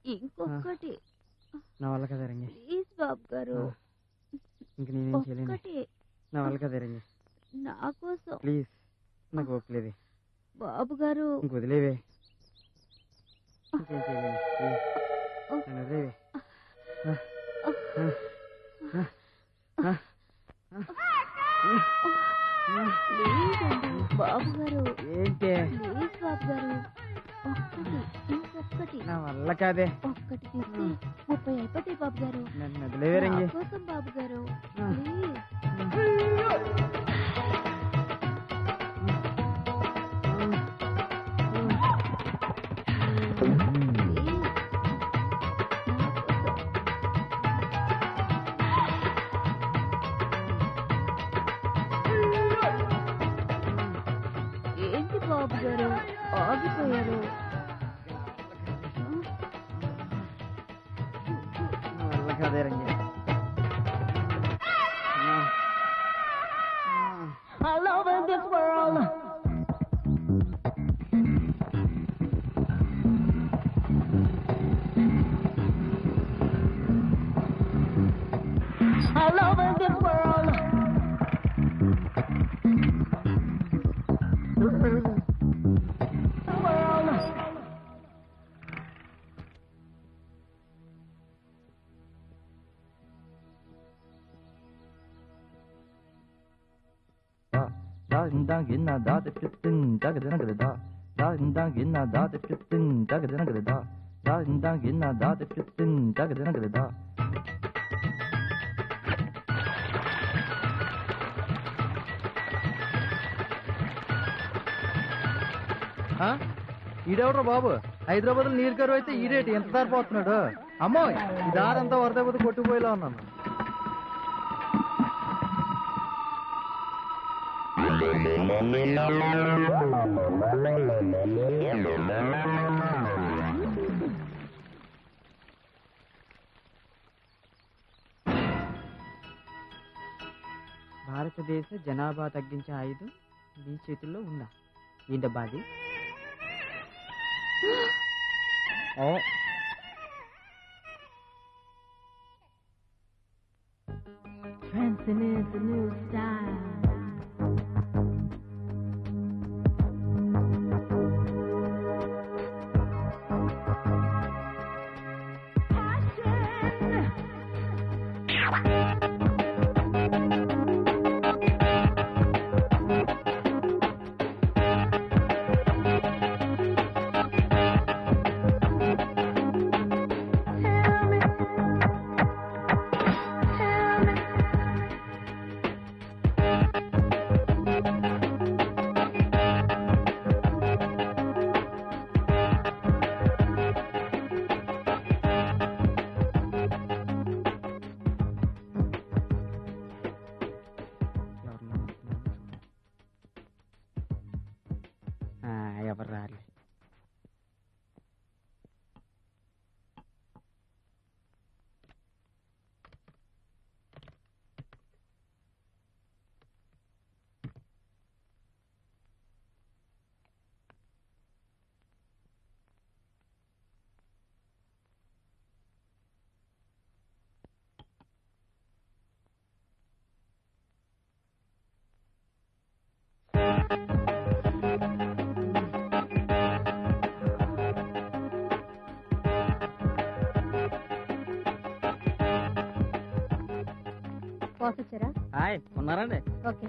ఇంకొకటి నా వల్ల కదా రంగి ప్లీజ్ బాబు గారు ఇంక నేనేం చేయలేను ఒక్కటి నా వల్ల కదా రంగి నా కోసం ప్లీజ్ నాకు ఓపిలేదు బాబు గారు ఇంక వదిలేవే ఇంకేం చేయలేను ప్లీజ్ నన్ను వదిలేవే ఆ, ఆ, ఆ, ఆ, ఆ. ప్లీజ్ అండి బాబు గారు ఏంటే ప్లీజ్ బాబు గారు ఒక్కటి ఇంకొకటి నా వల్ల కాదే ఒక్కటి తీస్తే ముప్పై అయిపోతాయి బాబు గారు నన్ను వదిలేవే రంగి నా కోసం బాబు గారు ఆ. ప్లీజ్ ప్లీజ్ నా కోసం ఏంటి బాబు గారు ఆగిపోయారు నా వల్ల కాదే రంగి ఆ. ఆ. I love in this world. I love in this world. World. da da da ginna da de fitin da ga da da da da ginna da de fitin da ga da da da da ginna da de fitin da ga da da ఈడెవడ్రా బాబు హైదరాబాద్ లో నీరు కరువు అయితే ఈడేటి ఎంత దారిపోతున్నాడు అమ్మో ఈ దారంతా వరద పోతే కొట్టుకుపోయేలా ఉన్నాను భారతదేశ జనాభా తగ్గించే ఆయుధం మీ చేతుల్లో ఉందా ఏంటబ్బా అది Prancing is the new style. ఎవరినో వస్తున్నారో చూడు. ఆ, ఎవరు రాలే బాస్ వచ్చారా హాయ్ ఉన్నారండి ఓకే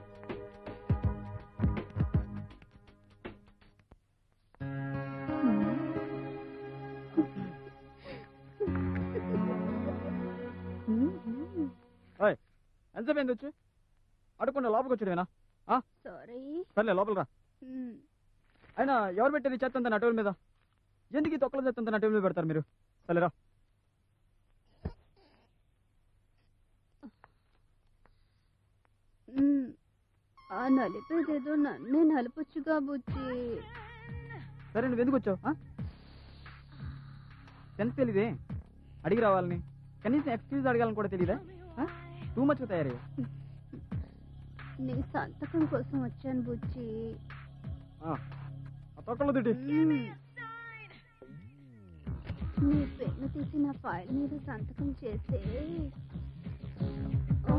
ఓయ్ ఎంతసేపు అయింది వచ్చి అడుకుండా లోపలికి వచ్చాడేనా సారీ సర్లే లోపల రా అయినా ఎవరు పెట్టారు ఈ చెత్త అంతా నటువుల మీద ఎందుకు ఈ తొక్కల చెత్త అంతా నటువుల మీద పెడతారు మీరు సరేరా ఆ నలిపేదేదో నన్నే నలపొచ్చుగా బుజ్జి సరే నువ్వు ఎందుకు వచ్చావు సెన్స్ తెలీదే అడిగి రావాలని కనీసం ఎక్స్క్యూజ్ అడగాలని కూడా తెలీదా టూ మచ్గా తయారయ్యా నీ సంతకం కోసం వచ్చాను బుజ్జి ఆ తొక్కలు తిట్టి మ్మ్. నీ తీసి నా ఫైల్ మీద సంతకం చేస్తే ఓ.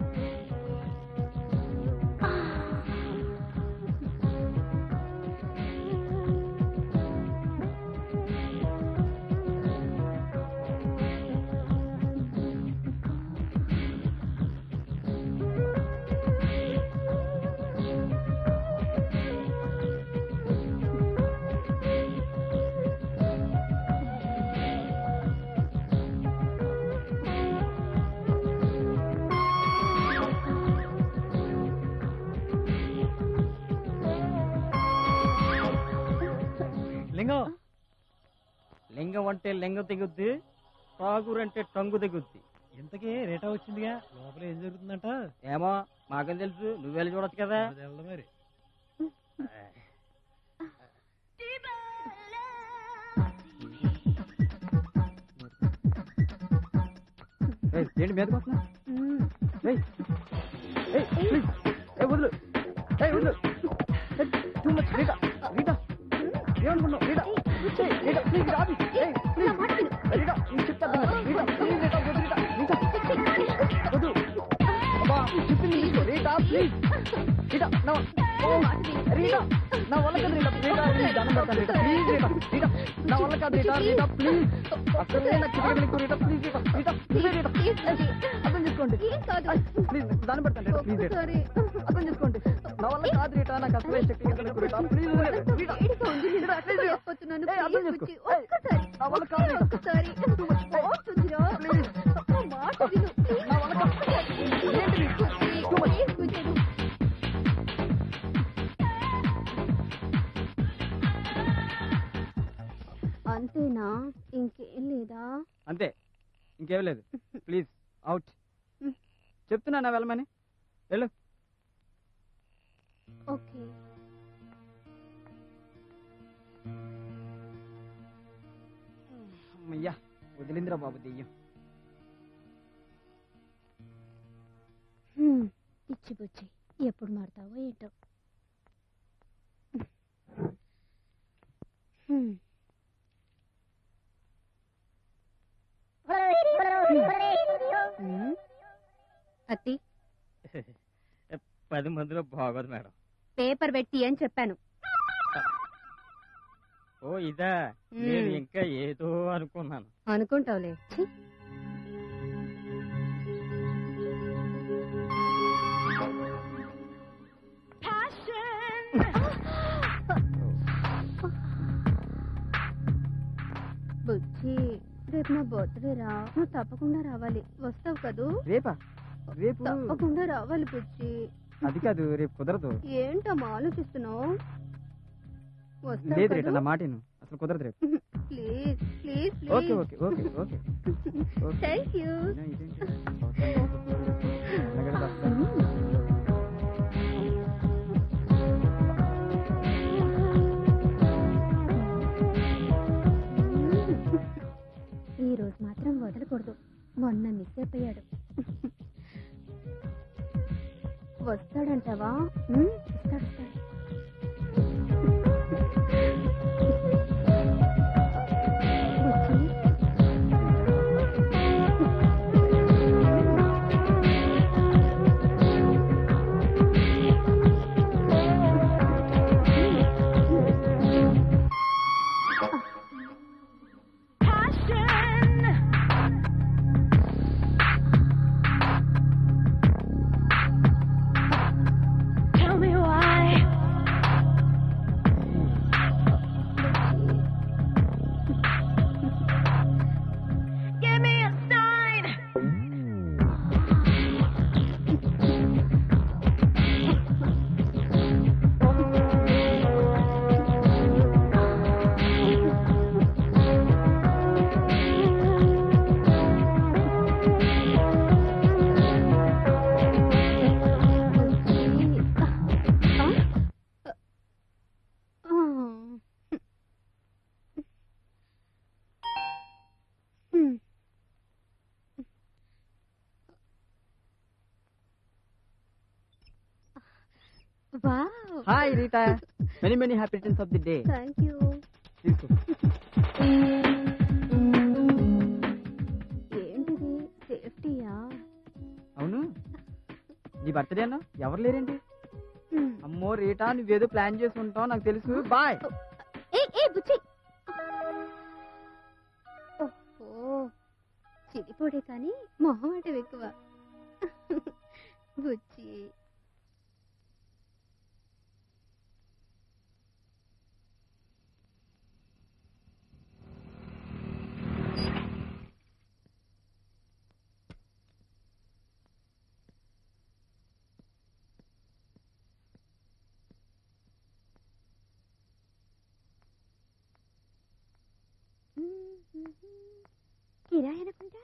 లింగం లింగం అంటే లింగం తెగుద్ది తాగురు అంటే టంగు తెగుద్ది ఇంతకీ రేటా వచ్చిందిగా లోపల ఏం జరుగుతుందంట ఏమో మాకేం తెలుసు నువ్వెళ్ళి చూడొచ్చు కదా అది వెళ్ళదు మరి ఏయ్, ఏంటి మీదకి వస్తున్నా మ్మ్. ఏయ్ ఏయ్ ప్లీజ్ ఏయ్ వదులు ఏయ్ వదులు టూ మచ్ రీటా రీటా ఏమనుకున్నావు రీటా ఏయ్, రీటా ప్లీజ్ రాబి ఏయ్ ప్లీజ్ రీటా నేను చెప్తాను రీటా ప్లీజ్ రీటా వద్దు రీటా రీటా వద్దు అబ్బా చెప్పింది నీకు రీటా ప్లీజ్ రీటా నా ఓ రీటా నా వల్ల కాదు రీటా రీటా ప్లీజ్ దండం పెడతాను రీటా ప్లీజ్ రీటా రీటా నా వల్ల కాదు రీటా రీటా ప్లీజ్ అసలే నాకు చెప్పిన నీకు రీటా ప్లీజ్ రీటా రీటా ప్లీజ్ రీటా అర్థం చేసుకోండి ఏం కాదు ప్లీజ్ దాన్ని పెడతాను రీటా ప్లీజ్ రీటా ఒక్కసారి అర్థం చేసుకోండి నా వల్ల కాదు రీటా నాకు అసలే శక్తి లేదు నాకు రీటా ప్లీజ్ రీటా వేడిగా ఉంది నేను రీటా, ప్లీజ్ రీటా. పట్టుకోలేకపోతున్నాను. ఏయ్, అర్థం ప్లీజ్ చేసుకో. బుజ్జి, ఏయ్, ఒక్కసారి నా వల్ల కాదు రీటా. ఒక్కసారి బాగుంటుందిరా. ప్లీజ్. నా మాట విను. ప్లీజ్. నా వల్ల కాదు. ఏంటి నీ- Bujji, Too much. Please Bujji. అంతేనా ఇంకేం లేదా అంతే ఇంకేం లేదు ప్లీజ్ అవుట్ చెప్తున్నా నా వెళ్ళమని వెళ్ళు ఓకే అమ్మయ్యా వదిలిందిరా బాబు దెయ్యం హ్మ్, ఇచ్చి బుజ్జి ఎప్పుడు మారుతావో ఏంటో హ్మ్. హ్మ్. అత్తి పది మందిలో బాగోదు మేడం పేపర్ పెట్టి అని చెప్పాను ఓ ఇదా మ్మ్. నేను ఇంకా ఏదో అనుకున్నాను అనుకుంటావులే ఛీ. బుజ్జి రేపు నా బర్త్డే రా నువ్వు తప్పకుండా రావాలి వస్తావు కదూ రేపా రేపు తప్పకుండా రావాలి బుజ్జి అది కాదు రేపు కుదరదు ఏంటమ్మా ఆలోచిస్తున్నావు వస్తావు లేదు రేట కదూ? నా మాటిను అసలు కుదరదు రేపు please please okay please okay okay okay okay. Thank you అయినా ఇదేంటి? అలాగే రా. ఈ రోజు మాత్రం వదలకూడదు మొన్న మిస్ అయిపోయాడు వస్తాడంటావా ఉమ్, వస్తాడు వస్తాడు బుజ్జి, Tell me why. Give me a sign. బుజ్జి. ఆ? ఆ. Hmm. Wow hi Rita many many happy returns of the day thank you తీసుకో బర్త్డే అన్న ఎవరు లేరేంటి ఉమ్. అమ్మో రీటా నువ్వేదో ప్లాన్ చేసి ఉంటావు నాకు తెలుసు బాయ్ ఏ ఏ బుచ్చి ఓహో చిరిపోడే కానీ మొహమాటం ఎక్కువ బుచ్చి కిరాయి అనుకుంటా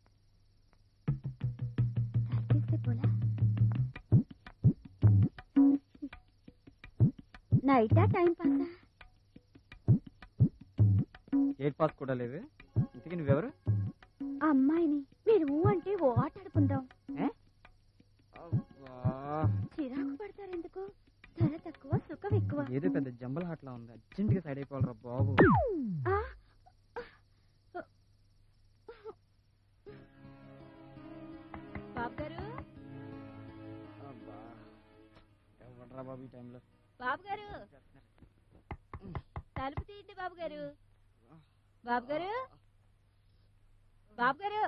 సర్కిస్తే పోలా నైటా టైం పాసా ఎయిట్ పాస్ కూడా లేదు ఇంతకీ నువ్వెవరు అమ్మాయిని మీరు ఊ అంటే ఓ ఆట ఆడుకుందాం అబ్బా, చిరాకు పడతారు ఎందుకు ధర తక్కువ సుఖం ఎక్కువ ఏదో పెద్ద జంబల్ హాట్లా ఉంది అర్జెంట్ గా సైడ్ అయిపోవాలరా బాబు ఆ, బాబు గారు అబ్బా ఎవడరా బాబు ఈ టైంలో బాబు గారు తలుపు తీయండి బాబు గారు బాబు గారు బాబు గారు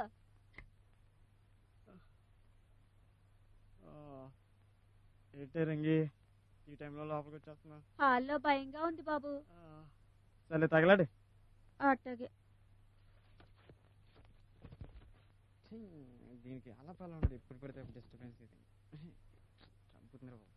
ఏంటే రంగి ఈ టైంలో లోపలికి వచ్చేస్తున్నా హాల్లో భయంగా ఉంది బాబు సరే తగలాడు అట్టగే దీనికి అలా పలా ఉండదు ఎప్పుడు పడితే డిస్టర్బెన్స్ ఇది చంపుతుంది బాబు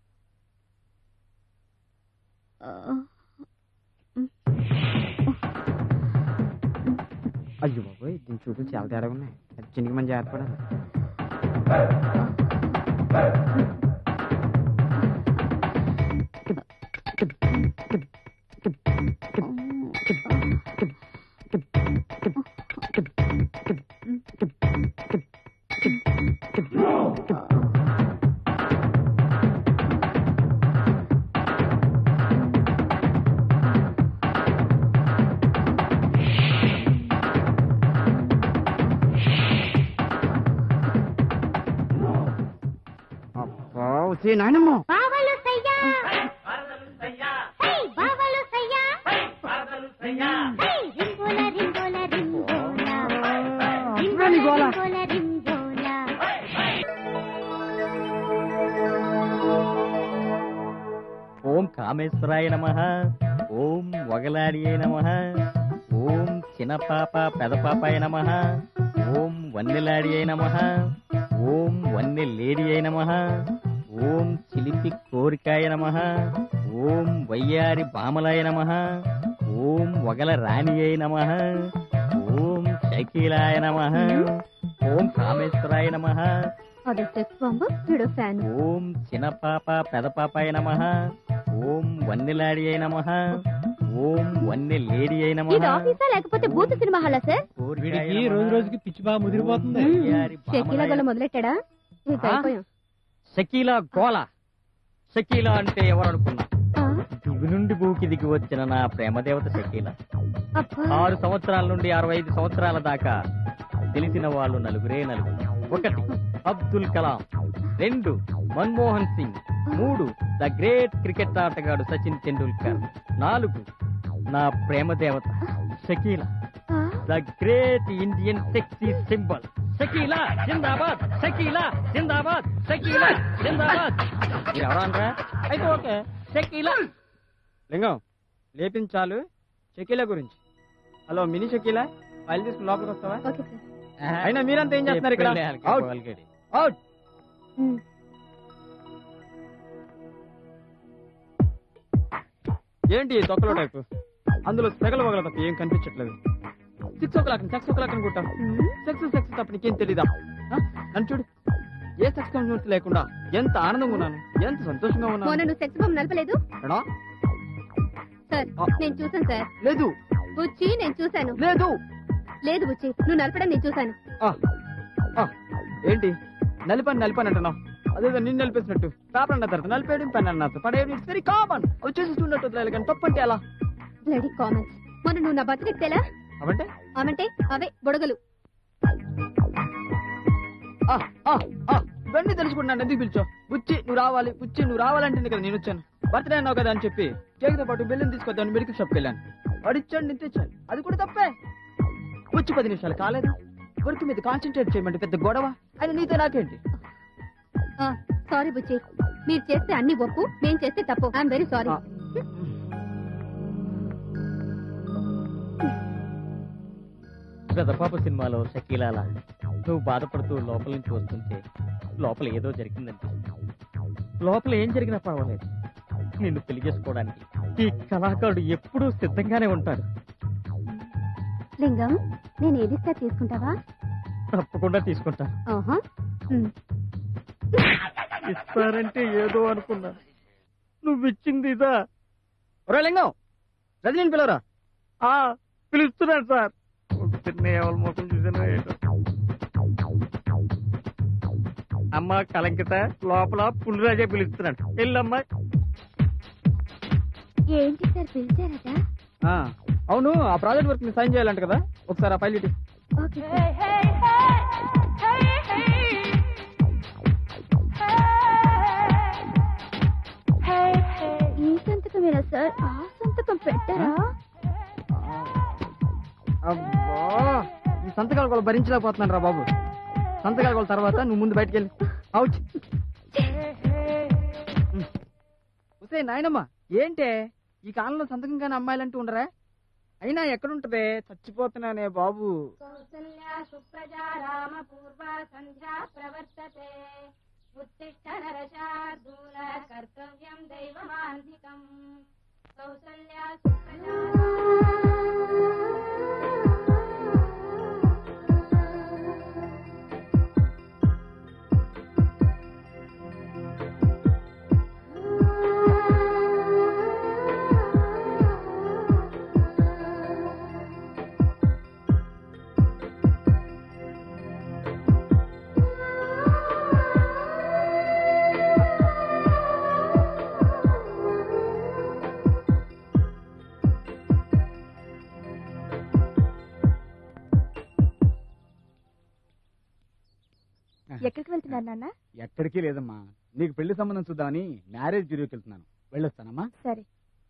అయ్యో బాబోయ్ దీని చూపులు చాలా తేడా ఉన్నాయి అర్జెంట్గా మనం జాగ్రత్త పడాలి అబ్బా వచ్చే నాయనమ్మ బావలు సయ్యా హే బావలు సయ్యా హే రింగోల రింగోల రింగోల రింగోల రింగోల రింగోల ఓం కామేశ్వరాయ నమ ఓం వగలాడియ నమ ఓం చిన్నపాప పెదపాపాయ నమ ఓం వన్నెలాడియ నమ ఓం వన్నె లేడి అయి నమ ఓం చిలిపి కోరికాయ నమ ఓం వయ్యారి బామలాయ నమ ఓం వగల రాణి అయి నమ ఓం శకీలాయ నమ ఓం కామేశ్వరాయ నమ అదో సెక్స్ బాంబు వీడో ఫ్యాన్ ఓం చిన్నపాప పెదపాపాయ నమ ఓం వన్నెలాడి అయి నమ ఓం వన్నె లేడీ అయి నమ ఇది ఆఫీసా లేకపోతే బూత్ సినిమా హాలా సార్ వీడికి రోజు రోజుకి పిచ్చి బాగా ముదిరిపోతుంది షకీలా గల మొదలెట్టాడా ఇక ఆ? అయిపోయాం షకీలా గోల షకీలా అంటే ఎవరు అనుకున్నా ఆ, దిగు నుండి భూకి దిగి వచ్చిన నా ప్రేమ దేవత షకీలా అబ్బా ఆరు సంవత్సరాల నుండి అరవై ఐదు సంవత్సరాల దాకా తెలిసిన వాళ్ళు నలుగురే నలుగురు ఒకటి అబ్దుల్ కలాం రెండు మన్మోహన్ సింగ్ మూడు ద గ్రేట్ క్రికెట్ ఆటగాడు సచిన్ టెండూల్కర్ నాలుగు నా ప్రేమ దేవత షకీలా ఆ, the great Indian sexy symbol Shakeela జిందాబాద్ షకీలా జిందాబాద్ షకీలా జిందాబాద్ మీరు ఎవరనరా అయితే ఓకే షకీలా లింగం లేపించాలు షకీలా గురించి హలో మినీ షకీలా ఫైల్ తీసుకుని లోపలికి వస్తావా ఓకే సార్ అయినా మీరంతా ఏం చేస్తున్నారు ఇక్కడ అవుట్ అవుట్ ఉమ్. ఏంటి ఈ తొక్కలో టైపు అందులో సెగలు వగల తప్ప ఏం కనిపించట్లేదు six o'clock sex o'clock అనుకుంటా ఉమ్. సెక్స్ సెక్స్ తప్ప నీకేం తెలీదా ఆ? నన్ను చూడు ఏ సెక్స్ కన్ఫ్యూన్స్ లేకుండా ఎంత ఆనందంగా ఉన్నాను ఎంత సంతోషంగా మొన్న ఉన్నాను నువ్వు సెక్స్ బాంబు నలపలేదు ఎడా? సార్ ఆ. నేను చూసాను సార్ లేదు బుచ్చి నేను చూశాను లేదు లేదు బుచ్చి నువ్వు నలపడం నేను చూశాను ఆ, ఆ, ఏంటి నలిపని నలిపని అంటున్నావు అదేదో నిన్ను నలిపేసినట్టు పేపర్ అన్న తర్వాత నలిపేయడం పెన్ అన్న పడేయడం ఇట్స్ వెరీ కామన్ అవి చేసి చూడట్టు వదిలేయాలి కానీ తప్పు అంటే ఎలా బ్లడీ కామెంట్స్ మొన్న నువ్వు నా బతుకు తెలా అవంటే అవంటే అవే బుడగలు ఆ, ఆ, ఆ, ఇవన్నీ తెలుసుకుంటున్నా ఎందుకు పిలిచో బుచ్చి నువ్వు రావాలి బుచ్చి నువ్వు రావాలంటే కదా నేను వచ్చాను బర్త్డే అన్నావు కదా అని చెప్పి కేక్తో పాటు బెల్లం తీసుకొద్దామని మెడికల్ షాప్కి వెళ్ళాను వాడు ఇచ్చాడు నేను తెచ్చాను అది కూడా తప్పే వచ్చి పది నిమిషాలు కాలేదు వర్క్ మీద కాన్సన్ట్రేట్ చేయమంటే పెద్ద గొడవ ఆయన నీతో నాకేంటి సారీ బుచ్చి మీరు చేస్తే అన్ని ఒప్పు మేము చేస్తే తప్పు ఐఎమ్ వెరీ సారీ ఆ. పెదపాప సినిమాలో షకీలాలా నువ్వు బాధపడుతూ లోపల నుంచి వస్తుంటే లోపల ఏదో జరిగిందంటే లోపల ఏం జరిగినా పర్వాలేదు నిన్ను పెళ్లి చేసుకోవడానికి ఈ కళాకారుడు ఎప్పుడూ సిద్ధంగానే ఉంటాడు లింగం నేను ఏదిస్తా తీసుకుంటావా తప్పకుండా తీసుకుంటా ఆహా ఉమ్. ఇస్తారంటే ఏదో అనుకున్నా నువ్వు ఇచ్చింది ఇదా ఒరే లింగం రజనీని పిలవరా ఆ పిలుస్తున్నాను సార్ పొద్దున్నే ఎవరి ముఖం చూసానో ఏంటో. అమ్మ కలంకిత లోపల పులిరాజే పిలుస్తున్నాడు వెళ్ళమ్మా ఏంటి సార్ పిలిచారట ఆ, అవును ఆ ప్రాజెక్ట్ వర్క్ ని సైన్ చేయాలంట కదా ఒకసారి ఆ ఫైల్ ఇటు okay Hey, hey, hey, hey, hey. Hey, hey. ఈ సంతకమేనా సార్ ఆ సంతకం పెట్టారా అబ్బా ఈ సంతకాల కూడా భరించలేకపోతున్నాను రా బాబు సంతకాల కూడా తర్వాత నువ్వు ముందు బయటికి వెళ్ళి అవుట్ ఉసే నాయనమ్మ ఏంటే ఈ కాలంలో సంతకం కానీ అమ్మాయిలంటూ ఉండరా అయినా ఎక్కడుంటదే చచ్చిపోతున్నానే బాబు కౌసల్యా సుప్రజా రామ పూర్వ సంధ్యా ప్రవర్తతే ఉత్తిష్ట నరశార్దూల కర్తవ్యం దైవమాంధికం కౌసల్యా సుప్రజా ఎక్కడికి వెళ్తున్నారు నాన్న ఎక్కడికి లేదమ్మా నీకు పెళ్లి సంబంధం చూద్దామని మ్యారేజ్ బ్యూరోకి వెళ్తున్నాను వెళ్ళొస్తానమ్మా సరే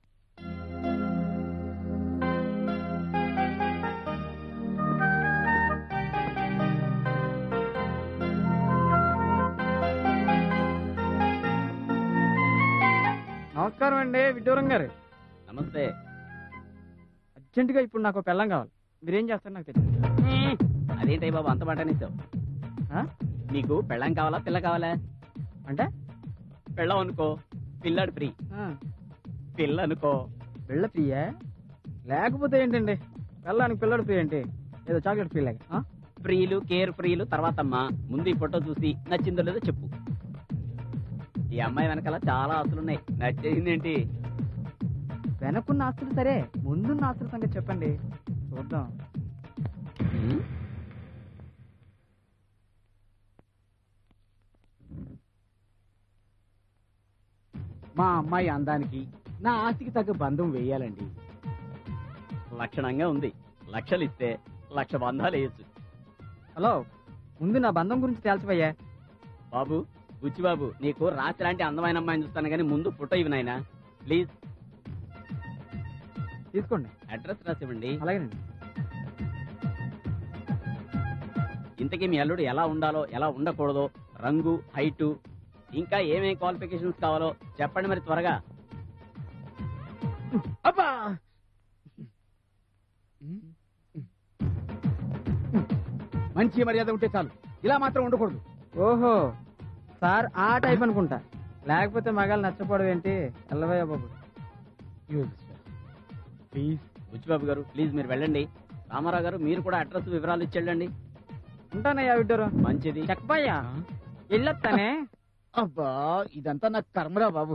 నమస్కారం అండి విడ్డూరం గారు నమస్తే అర్జెంట్ గా ఇప్పుడు నాకు ఒక పెళ్ళం కావాలి మీరేం చేస్తారు నాకు తెలియదు అదేంటి బాబు అంత మాట అనేసావు ఆ? నీకు పెళ్ళం కావాలా పిల్ల కావాలా అంటే పెళ్ళం అనుకో పిల్లాడు ఫ్రీ ఆ, పిల్ల అనుకో పిల్ల ఫ్రీయా లేకపోతే ఏంటండి పెళ్ళానికి పిల్లడు ఫ్రీ ఏంటి ఏదో చాక్లెట్ ఫ్రీ లాగా ఆ? ఫ్రీలు కేర్ ఫ్రీలు తర్వాత అమ్మా ముందు ఈ ఫోటో చూసి నచ్చిందో లేదో చెప్పు ఈ అమ్మాయి వెనకాల చాలా ఆస్తులున్నాయి నచ్చేసింది ఏంటి వెనకున్న ఆస్తులు సరే ముందున్న ఆస్తుల సంగతి చెప్పండి చూద్దాం ఉమ్, మా అమ్మాయి అందానికి నా ఆస్తికి తగ్గ బంధం వేయాలండి లక్షణంగా ఉంది లక్షలు ఇస్తే లక్ష బంధాలు వేయచ్చు హలో ముందు నా బంధం గురించి తేల్చిపోయా బాబు బుచ్చి బాబు నీకు రాత్రి లాంటి అందమైన అమ్మాయిని చూస్తాను కానీ ముందు ఫోటో ఇవి నాయనా ప్లీజ్ తీసుకోండి అడ్రస్ రాసివ్వండి అలాగేనండి ఇంతకీ మీ అల్లుడు ఎలా ఉండాలో ఎలా ఉండకూడదో రంగు హైటు ఇంకా ఏమేం క్వాలిఫికేషన్స్ కావాలో చెప్పండి మరి త్వరగా అబ్బా మంచి మర్యాద ఉంటే చాలు ఇలా మాత్రం ఉండకూడదు ఓహో సార్ ఆ టైప్ అనుకుంటా లేకపోతే మగాళ్ళు నచ్చపోవడం ఏంటి ఎల్లవయ్య బాబు ప్లీజ్ బుచ్చిబాబు గారు ప్లీజ్ మీరు వెళ్ళండి రామారావు గారు మీరు కూడా అడ్రస్ వివరాలు ఇచ్చెళ్ళండి ఉంటానయ్యా విడ్డరు మంచిది చెక్కపోయా వెళ్ళొస్తానే అబ్బా ఇదంతా నాకు కర్మరా బాబు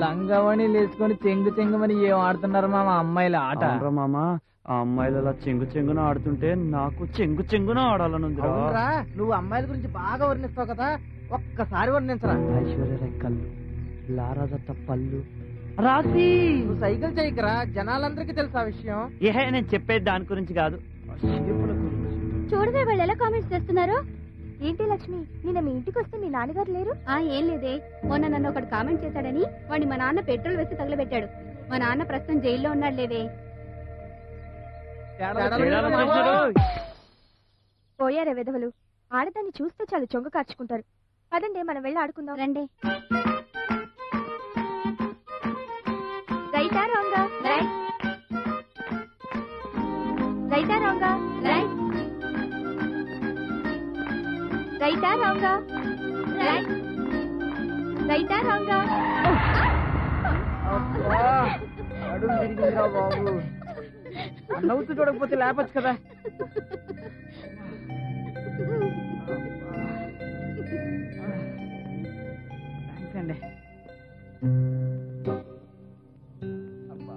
లంగవని లేసుకొని చెంగు చెంగుమని ఏం ఆడుతున్నారు మామ అమ్మాయిల ఆట అవునరా మామ ఆ అమ్మాయిలు అలా చెంగు చెంగున ఆడుతుంటే నాకు చెంగు చెంగున ఆడాలనుందిరా అవునరా నువ్వు అమ్మాయిల గురించి బాగా వర్ణిస్తావు కదా ఒక్కసారి వర్ణించరా ఐశ్వర్య కళ్ళు లారా దత్త పళ్ళు రాసి నువ్వు సైకిల్ చేయకరా జనాలందరికీ తెలుసు ఆ విషయం ఏహే నేను చెప్పేది దాని గురించి కాదు ఆ షేపుల గురించి చూడవే వాళ్ళు ఎలా కామెంట్స్ చేస్తున్నారు ఏంటి లక్ష్మి నిన్న మీ ఇంటికి వస్తే మీ నాన్నగారు లేరు ఆ ఏం లేదే మొన్న నన్ను ఒకటి కామెంట్ చేశాడని వాడిని మా నాన్న పెట్రోల్ వేసి తగలబెట్టాడు మా నాన్న ప్రస్తుతం జైల్లో ఉన్నాడు లేదే తేడాలు వచ్చేసాడు. పోయారే విధవలు ఆడదాన్ని చూస్తే చాలు చొంగ కార్చుకుంటారు పదండి మనం వెళ్ళి ఆడుకుందాం రండి రైటా రాంగా రైట్ రైటా రాంగా రైట్ రైటా రాంగా రైట్ రైటా రాంగా అబ్బా, నడుము తిరిగిందిరా బాబు ఆ నవ్వుతూ చూడకపోతే లేపచ్చు కదా థ్యాంక్స్ అండి అబ్బా.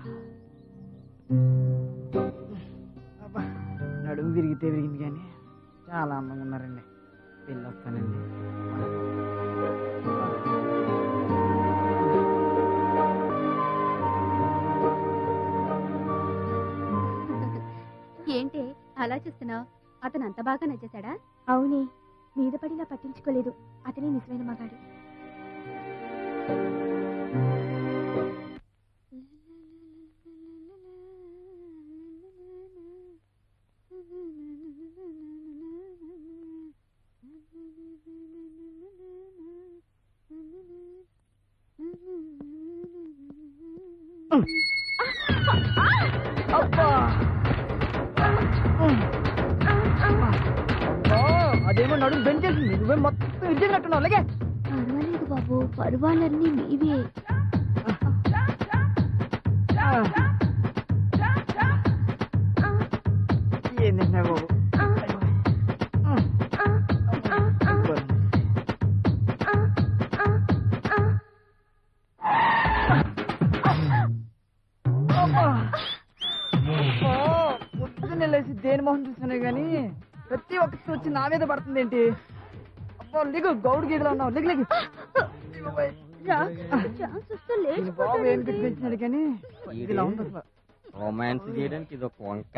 అబ్బా. నడుము విరిగితే విరిగింది కానీ చాలా అందంగా ఉన్నారండి వెళ్ళొస్తానండి ఏంటి అలా చూస్తున్నావు అతను అంత బాగా నచ్చేశాడా అవునే మీద పడినా పట్టించుకోలేదు అతనే నిజమైన మగాడు అబ్బా అదేమో నడుము బెంచేసింది నువ్వే మొత్తం ఇచ్చేసినట్టున్నావు అలాగే పర్వాలేదు బాబు పర్వాలన్నీ మీవే ఏంది బాబు పొద్దున్నే లేచి దేని మొహం చూస్తున్నాయి కానీ ప్రతి ఒక్కటి వచ్చి నా మీద పడుతుంది ఏంటి అబ్బా లిగు గౌడు గీడలో ఉన్నావు లిగు లిగు ఛాన్స్ వస్తే దీని బాబు ఏం పిచ్చిపెట్టినాడు కానీ ఇది ఇలా ఉంది అసలు రొమాన్స్ చేయడానికి ఇది ఒక వంక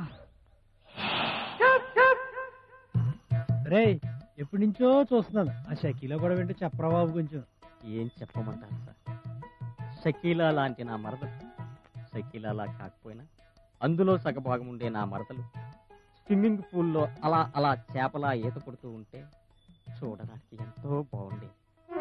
రే ఎప్పటి నుంచో చూస్తున్నాను ఆ షకీలో కూడా వింటే చెప్పరా బాబు కొంచెం ఏం చెప్పమంటారు సార్ షకీలా లాంటి నా మరదలు షకీలాలా కాకపోయినా అందులో సగభాగం ఉండే నా మరదలు స్విమ్మింగ్ పూల్లో అలా అలా చేపలా ఈత కొడుతూ ఉంటే చూడడానికి ఎంతో బాగుండేది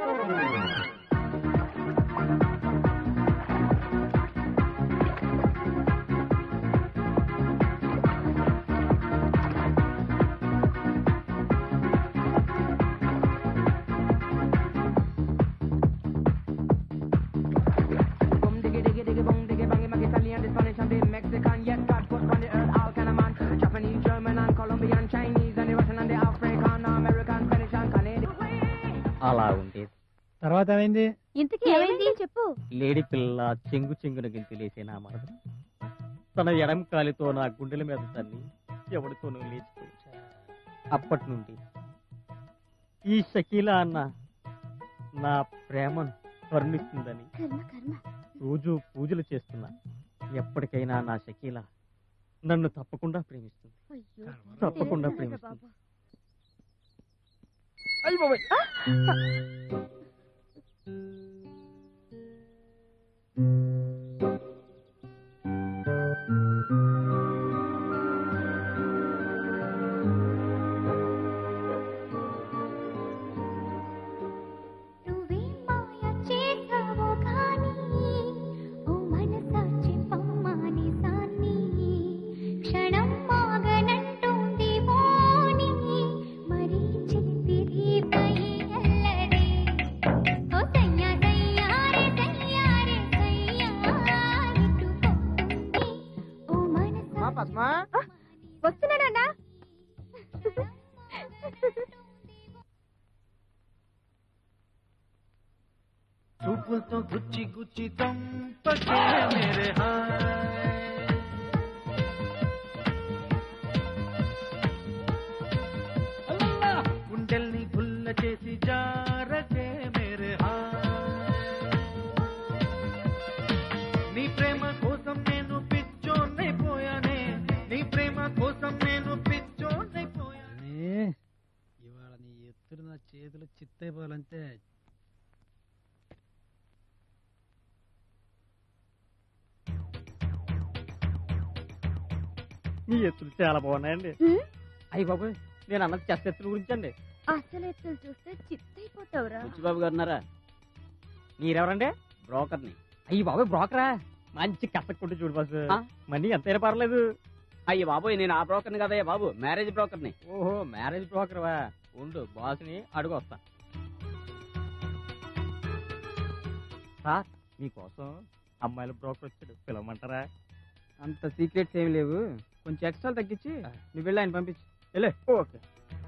Boom diggy diggy diggy boom diggy bangy mag Italian, the Spanish and the Mexican. Yes, God put on the earth all kind of man. Japanese, German and Colombian, Chinese and the Russian and the African, American, Spanish and Canadian. అలా ఉండేది తర్వాత ఏమైంది ఇంతకీ ఏమైంది చెప్పు లేడి పిల్ల చెంగు చెంగున గెంతులేసే నా మరదలు తన ఎడం కాలితో నా గుండెల మీద తన్ని ఎవరితోనూ లేచిపోయి అప్పటి నుండి ఈ షకీలా అన్న నా ప్రేమను కరుణిస్తుందని కర్మ కర్మ రోజు పూజలు చేస్తున్నా ఎప్పటికైనా నా షకీలా నన్ను తప్పకుండా ప్రేమిస్తుంది అయ్యో తప్పకుండా ఏం కాదట ప్రేమిస్తుంది బాబు. అయ్యి బాబాయ్ నువ్వే మాయ చేసావో కానీ ఓ మనసా చెప్పమ్మాని సాన్ని క్షణం మాగనంటుంది మోని మరీ చిలిపిరి పై అల్లరి గుచ్చి గుచ్చి చంపకే మేరే హాయ్ అల్లల్లా! గుండెల్ని గుల్ల చేసి జారకే మేరే హాయ్ నీ ప్రేమ కోసం నేను పిచ్చోన్నైపోయానే నీ ప్రేమ కోసం నేను పిచ్చోన్నైపోయానే ఏ, ఇవాళ నీ ఎత్తుడు నా చేతులు చిత్తైపోవాలంతే మీ ఎత్తులు చాలా బాగున్నాయండి ఉమ్, అయ్యి బాబు నేను అన్నది చెస్ ఎత్తుల గురించి అండి అసలు ఎత్తులు చూస్తే చిత్తైపోతావురా బాబు గారు ఉన్నారా మీరెవరండి బ్రోకర్ని అయ్యి బాబు బ్రోకరా మంచి కసక్కుంటే చూడు బాసు మనీ ఎంతైనా పర్లేదు అయ్యి బాబోయ్ నేను ఆ బ్రోకర్ని కదయ్యా బాబు మ్యారేజ్ బ్రోకర్ని ఓహో మ్యారేజ్ బ్రోకర్వా ఉండు బాస్ని అడుగు వస్తా సార్ మీకోసం అమ్మాయిల బ్రోకర్ వచ్చాడు పిలవమంటారా అంత సీక్రెట్స్ ఏమి లేవు కొంచెం ఎక్స్ట్రా తగ్గించి నువ్వు వెళ్ళి ఆయన పంపించు వెళ్ళే ఓకే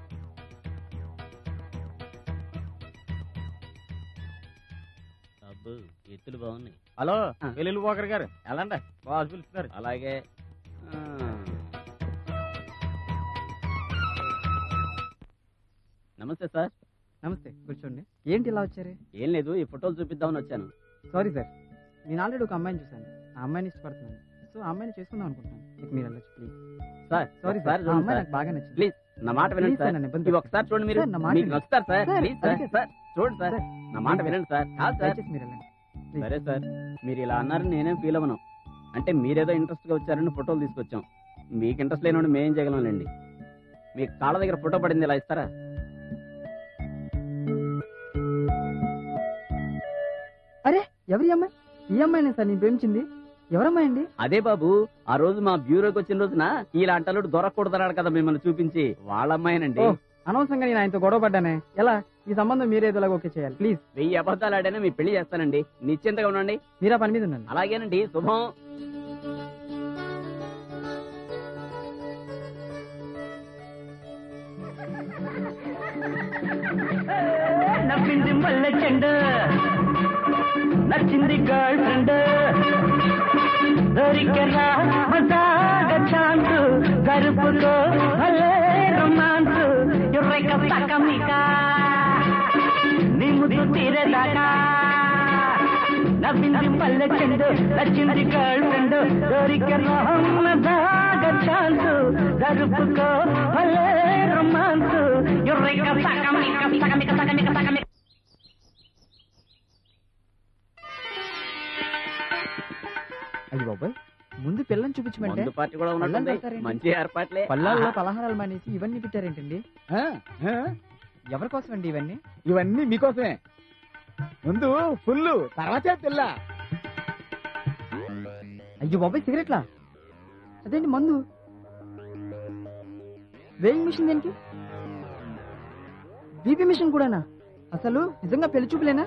అబ్బు ఎత్తులు బాగున్నాయి హలో వెల్లుల్లి బ్రోకర్ గారు ఎలాండి బాస్ పిలుస్తున్నారు అలాగే ఆ. నమస్తే సార్ నమస్తే కూర్చోండి ఏంటి ఇలా వచ్చారు ఏం లేదు ఈ ఫోటోలు చూపిద్దామని వచ్చాను సారీ సార్ నేను ఆల్రెడీ ఒక అమ్మాయిని చూశాను ఆ అమ్మాయిని ఇష్టపడుతున్నాను సో ఆ అమ్మాయిని చేసుకుందాం అనుకుంటున్నాను మీకు మీరు వెళ్ళొచ్చు please sir sorry sir sir ఆ అమ్మాయి నాకు బాగా నచ్చింది ప్లీజ్ నా మాట వినండి Please, sir, సార్ నన్ను ఇబ్బంది ఇవి ఒకసారి చూడండి మీరు సార్, నా మాట మీకు వినండి. నచ్చుతారు సార్ సార్, ప్లీజ్ సార్ అలాగే సార్ చూడండి సార్ సార్, నా మాట ప్లీజ్, వినండి సార్ కాదు సార్ దయచేసి మీరు వెళ్ళండి ప్లీజ్. సరే సార్ మీరు ఇలా అన్నారని నేనేం ఫీల్ అవ్వను అంటే మీరేదో ఇంట్రెస్ట్ గా వచ్చారని ఫోటోలు తీసుకొచ్చాం మీకు ఇంట్రెస్ట్ లేనివాడు మేం చేయగలంలేండి మీ కాళ్ళ దగ్గర ఫోటో పడింది ఇలా ఇస్తారా అరే ఎవరి అమ్మాయి ఈ అమ్మాయినే సార్ నేను ప్రేమించింది ఎవరమ్మాయి అండి అదే బాబు ఆ రోజు మా బ్యూరోకి వచ్చిన రోజున ఇలాంటి అల్లుడు దొరకకూడదన్నాడు కదా మిమ్మల్ని చూపించి వాళ్ళ అమ్మాయినండి ఓ, అనవసరంగా నేను ఆయనతో గొడవ పడ్డానే ఎలా ఈ సంబంధం మీరేదోలాగా ఓకే చేయాలి ప్లీజ్ వెయ్యి అబద్ధాలు ఆడైనా మీ పెళ్లి చేస్తానండి నిశ్చింతగా ఉండండి మీరా పని మీద ఉండండి అలాగేనండి శుభం నవ్వింది మల్లె చెండు నచ్చింది గర్ల్ ఫ్రెండ్ దొరికరా మజాగ ఛాన్స్ గరుపులో భలే రొమాన్స్ ఎర్రెక సకమిక నీ ముద్దు తీరేదాకా నవ్వింది మల్లె చెండు నచ్చింది గర్ల్ ఫ్రెండ్ దొరికరా మజాగ ఛాన్స్ గరుపుకో భలే రొమాన్స్ ఎర్రెక సకమిక సకమిక సకమిక సకమిక అయ్యి బాబాయ్ ముందు పిల్లని చూపించమంటే మందు పార్టీ కూడా పళ్ళని ఉన్నట్టుంది పెడతారేంటి? మంచి ఏర్పాట్లే పళ్ళల్లో పలహారాలు మానేసి ఇవన్నీ పెట్టారేంటండి ఎవరి కోసం అండి ఇవన్నీ ఇవన్నీ మీకోసమే ముందు ఫుల్ తర్వాతే పిల్ల అయ్యో బాబాయ్ సిగరెట్లా అదేంటి మందు వేయింగ్ మిషన్ దేనికి బీపీ మిషన్ కూడానా అసలు నిజంగా పెళ్లి చూపులేనా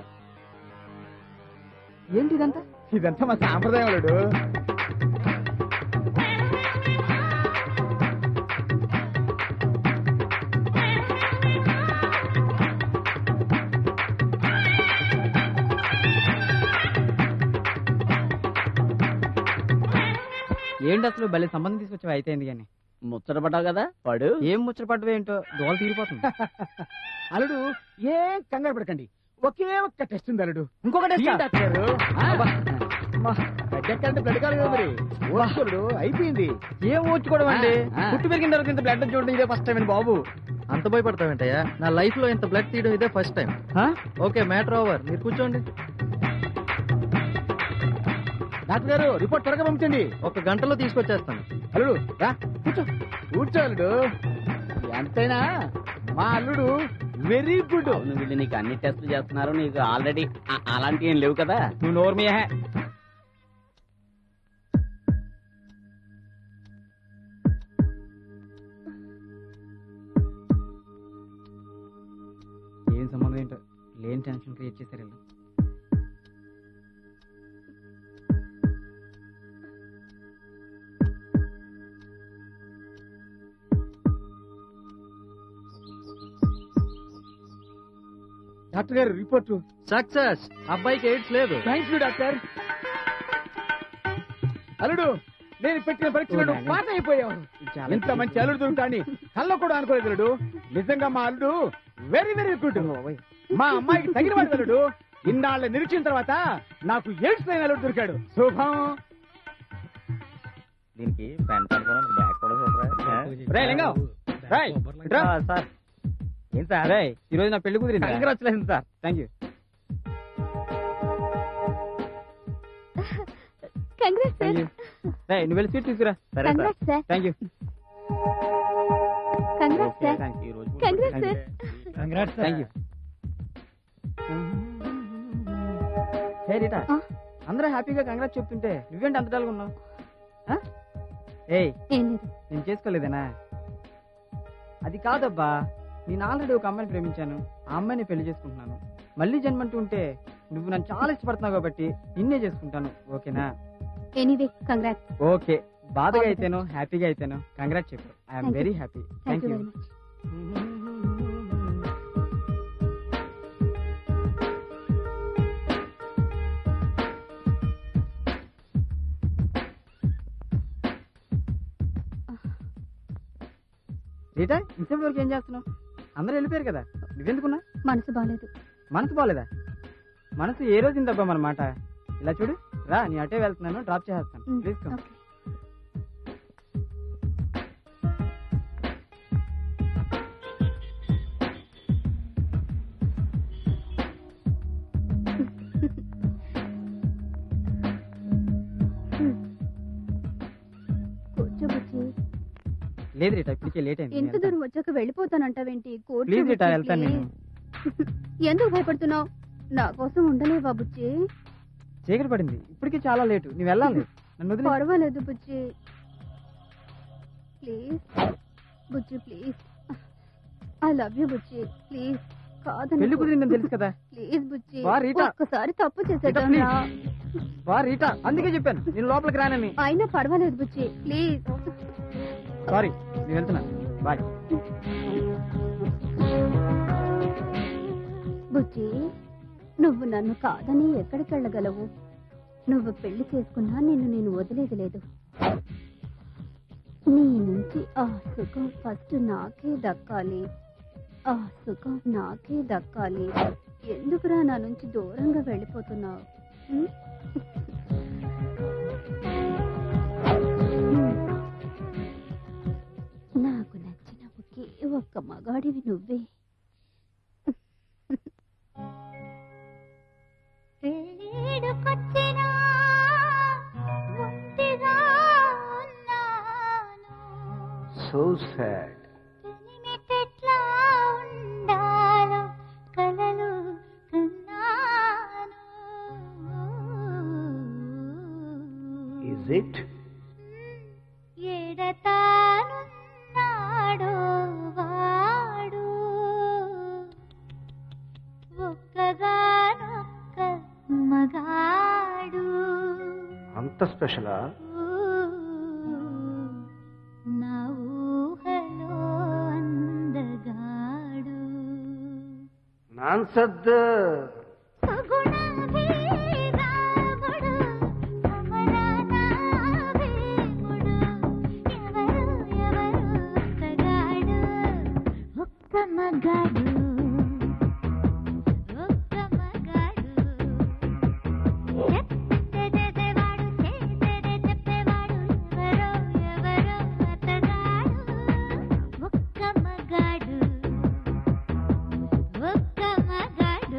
ఏంటి ఇదంతా ఇదంతా మా సాంప్రదాయం లేడు ఏంటి అసలు భలే సంబంధం తీసుకొచ్చావు అయితే ఏంది కానీ ముచ్చటపడ్డావు కదా వాడు ఏం ముచ్చటపడ్డవే ఏంటో దోల తీరిపోతుంది అల్లుడు ఏం కంగారు పడకండి ఒకే ఒక్క టెస్ట్ ఉంది అల్లుడు ఇంకొక టెస్ట్ ఏం డాక్టర్ గారు? ఆ? అమ్మా, బ్లడ్ ఎక్కాలంటే బ్లడ్ కాదు కదా మరి ఓర్చుకోడు అయిపోయింది ఏం ఓర్చుకోవడం అండి ఆ, ఆ. పుట్టి పెరిగిన తర్వాత ఇంత బ్లడ్ చూడడం ఇదే ఫస్ట్ టైం బాబు అంత భయపడతావేంటయ్యా నా లైఫ్ లో ఇంత బ్లడ్ తీయడం ఇదే first time okay matter over మీరు కూర్చోండి డాక్టర్ గారు రిపోర్ట్ త్వరగా పంపించండి ఒక గంటలో తీసుకొచ్చేస్తాను అల్లుడు రా కూర్చో కూర్చో అల్లుడు ఎంతైనా మా అల్లుడు వెరీ గుడ్ అవును వీళ్ళు నీకు అన్ని టెస్టులు చేస్తున్నారు నీకు ఆల్రెడీ అలాంటివి ఏం లేవు కదా నువ్వు నోరు మీయే ఏం సంబంధం ఏంటో లేని టెన్షన్ క్రియేట్ చేశారు వీళ్ళు. డాక్టర్ గారు రిపోర్ట్ సక్సెస్ అబ్బాయికి ఎయిడ్స్ లేదు థ్యాంక్ యూ డాక్టర్ అల్లుడు నేను పెట్టిన పరీక్షలు పాస్ అయిపోయావు ఇంత మంచి అల్లుడు దొరుకుతాని కళ్ళ కూడా అనుకోలేదు అల్లుడు నిజంగా మా అల్లుడు వెరీ వెరీ గుడ్ మా అమ్మాయికి తగిన వాడు అల్లుడు ఇన్నాళ్ళ నిరీక్షణ తర్వాత నాకు ఎయిడ్స్ అయిన అల్లుడు దొరికాడు శుభం దీనికి ప్యాంట్ పడుకోవడానికి బ్యాగ్ కూడా చూడరా రేయ్, లింగం. రేయ్, ఇట్రా. సార్ ఏం సార్ రేయ్, ఈ రోజు నా పెళ్లి కుదిరింది congratulation sir thank you congrats thank sir you రేయ్, నువ్వు వెళ్ళి స్వీట్ తీసుకురా సరే sir congrats sir thank you congrats sir thank you ఈ రోజు congrats sir congrats thank you hey Rita ఆ? అందరూ హ్యాపీగా కంగ్రాట్ చెప్తుంటే నువ్వేంటి అంత డల్గా ఉన్నావు ఆ? ఏయ్ ఏం లేదు నేను చేసుకోలేదేనా అది కాదబ్బా నేను ఆల్రెడీ ఒక అమ్మాయిని ప్రేమించాను ఆ అమ్మాయిని పెళ్లి చేసుకుంటున్నాను మళ్ళీ జన్మంటూ ఉంటే నువ్వు నన్ను చాలా ఇష్టపడుతున్నావు కాబట్టి నిన్నే చేసుకుంటాను ఓకేనా ఎనీవే కంగ్రాట్స్ ఓకే బాధగా అయితేనో హ్యాపీగా అయితేనో కంగ్రాట్ చెప్పు I'm Thank you. Very happy thank thank you you very much Rita ఇంతసేపు వరకు ఏం చేస్తున్నావు అందరూ వెళ్ళిపోయారు కదా నువ్వెందుకున్నా మనసు బాగాలేదు మనసు బాలేదా మనసు ఏ రోజు ఇందబ్బా మన మాట ఇలా చూడు రా నీ అటే వెళ్తున్నాను డ్రాప్ చేసేస్తాను మ్, ప్లీజ్ కమ్ ఓకే కూర్చో బుజ్జి లేదు రీటా ఇప్పటికే లేట్ అయింది ఎంత దూరం వచ్చాక వెళ్ళిపోతానంటావేంటి కూర్చో ప్లీజ్ రీటా బుజ్జి, వెళ్తాను నేను ప్లీజ్. ఎందుకు భయపడుతున్నావు నా కోసం ఉండలేవా బుజ్జి చీకటి పడింది ఇప్పటికే చాలా లేటు నువ్వు వెళ్ళాలి నన్ను వదిలే పర్వాలేదు Bujji please Bujji please I love you Bujji please కాదని పెళ్లి కుదిరిందని తెలుసు కదా ప్లీజ్ బుజ్జి వా, రీటా. ఒక్కసారి తప్పు రీటా, చేసేద్దాం ప్లీజ్. రా. వా రీటా అందుకే చెప్పాను నేను లోపలికి రానని అయినా పర్వాలేదు బుజ్జి ప్లీజ్ సారీ నేను వెళ్తున్నాను బాయ్ బుజ్జి నువ్వు నన్ను కాదని ఎక్కడికి వెళ్ళగలవు నువ్వు పెళ్లి చేసుకున్నా నిన్ను నేను వదిలేది లేదు నీ నుంచి ఆ సుఖం ఫస్ట్ నాకే దక్కాలి ఆ సుఖం నాకే దక్కాలి ఎందుకురా నా నుంచి దూరంగా వెళ్ళిపోతున్నావు ఉం? నాకు నచ్చిన ఒకే ఒక్క మగాడివి నువ్వే పెళ్ళిడుకొచ్చినా ఒంటిగా ఉన్నాను సో సాడ్ పెనిమిటెట్లా ఉండాలో కలలు కన్నాను ఇస్ ఇట్ ఎడతానున్నాడో వాడు ఒక్కగానొక్క మగాడు అంత స్పెషలా నా ఊహలో అందగాడు నాన్ సద్దు సుగుణాభిరాముడు, సమరనాభిముడు, ఎవరు ఎవరు ఒక్కగాడు, ఒక్క మగాడు ఒక్క మగాడు చెప్తే చేసేవాడు చేసేదే చెప్పేవాడు ఎవరో ఎవరో అతగాడు ఒక్క మగాడు ఒక్క మగాడు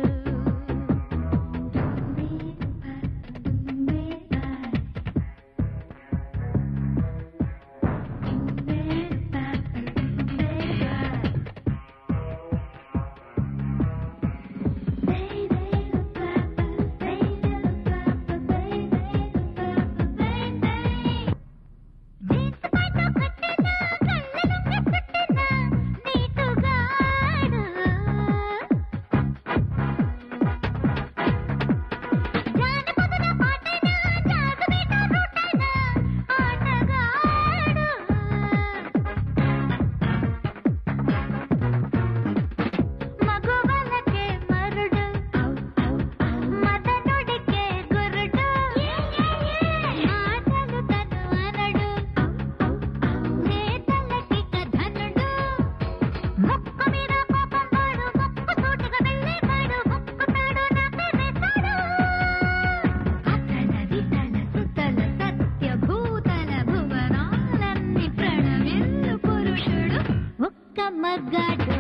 మగాడు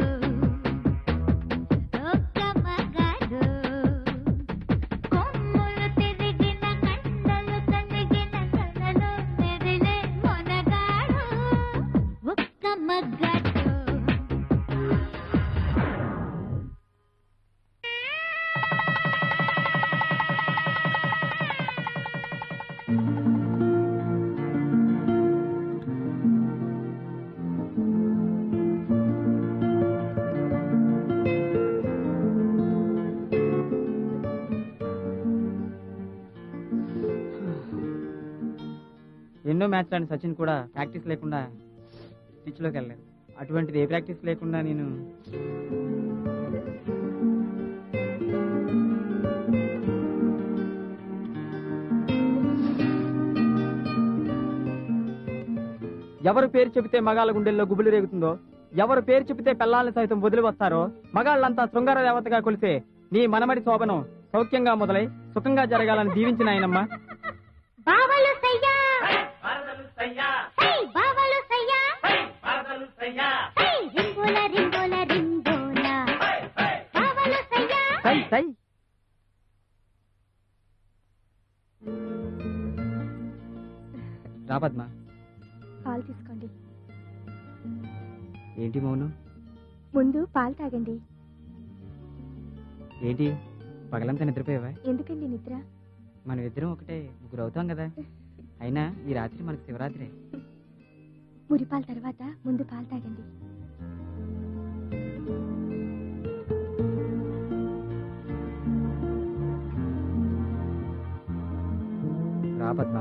ఒక్క మగాడు కొమ్ములు తిరిగిన కండలు తనిగిన కలలో మెదిలే మొనగాడు ఒక్క మగాడు ఎన్నో మ్యాచ్ ఆడిన సచిన్ కూడా ప్రాక్టీస్ లేకుండా పిచ్లోకి వెళ్ళలేదు అటువంటిది ఏ ప్రాక్టీస్ లేకుండా నేను ఎవరు పేరు చెబితే మగాళ్ళ గుండెల్లో గుబులు రేగుతుందో ఎవరు పేరు చెబితే పెళ్ళాలను సైతం వదిలి వస్తారో మగాళ్ళంతా శృంగార దేవతగా కొలిసే నీ మనమడి శోభనం సౌఖ్యంగా మొదలై సుఖంగా జరగాలని దీవించిన ఆయనమ్మ బావలు సయ్యా హే బావలు సయ్యా హే రింగోల రింగోల రింగోల బావలు సయ్యా సై సై రా పద్మ పాలు తీసుకోండి ఏంటి మౌను ముందు పాలు తాగండి ఏంటి పగలంతా నిద్రపోయావా ఎందుకండి నిద్ర మనం ఇద్దరం ఒకటే ముగ్గురు అవుతాం కదా అయినా ఈ రాత్రి మనకు శివరాత్రి మురిపాల తర్వాత ముందు పాలు తాగండి రా పద్మ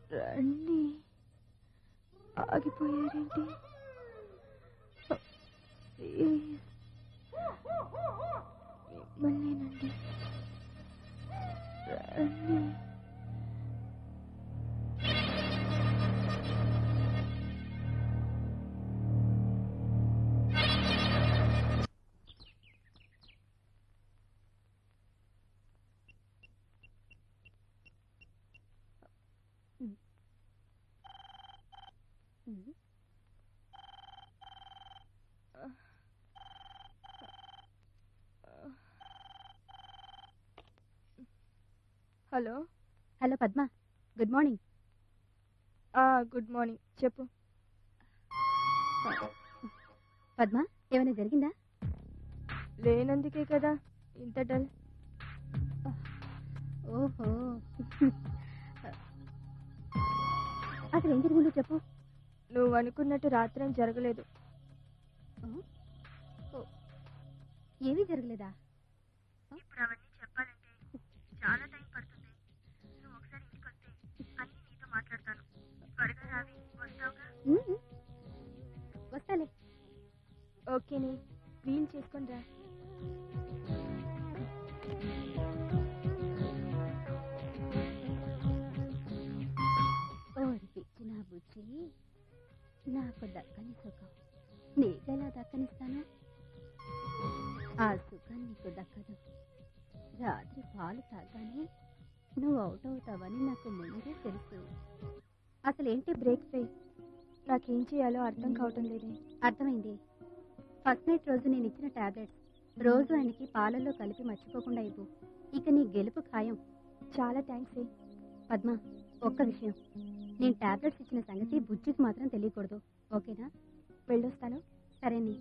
రండి ఆగిపోయారేంటి ప్లీజ్ మిమ్మల్నేనండి రండి hello hello Padma good morning good morning చెప్పు పద్మ ఏమైనా జరిగిందా లేనందుకే కదా ఇంత డల్ ఓహో అసలు ఏం జరిగిందో చెప్పు నువ్వు అనుకున్నట్టు రాత్రేం జరగలేదు ఏమీ జరగలేదా ఇప్పుడు అవన్నీ చెప్పాలంటే చాలా టైం పడుతుంది నువ్వు ఒకసారి ఇంటికి వస్తే అన్ని నీతో మాట్లాడతాను త్వరగా రావి వస్తావుగా ఉమ్. వస్తాలే ఓకేనే వీల్ చేసుకొని రా ఓరి పిచ్చి నా బుజ్జి నాకు దక్కని సుఖం నీకెలా దక్కనిస్తాను ఆ సుఖం నీకు దక్కదు రాత్రి పాలు తాగానే నువ్వు అవుట్ అవుతావని నాకు ముందే తెలుసు అసలు ఏంటి బ్రేక్ ఫే నాకేం చేయాలో అర్థం కావటం లేదే అర్థమైంది ఫస్ట్ నైట్ రోజు నేను ఇచ్చిన టాబ్లెట్స్ రోజు ఆయనకి పాలల్లో కలిపి మర్చిపోకుండా ఇవ్వు ఇక నీ గెలుపు ఖాయం చాలా థ్యాంక్స్ పద్మ ఒక్క విషయం నేను టాబ్లెట్స్ ఇచ్చిన సంగతి బుజ్జికి మాత్రం తెలియకూడదు ఓకేనా వెళ్ళొస్తాను సరేనే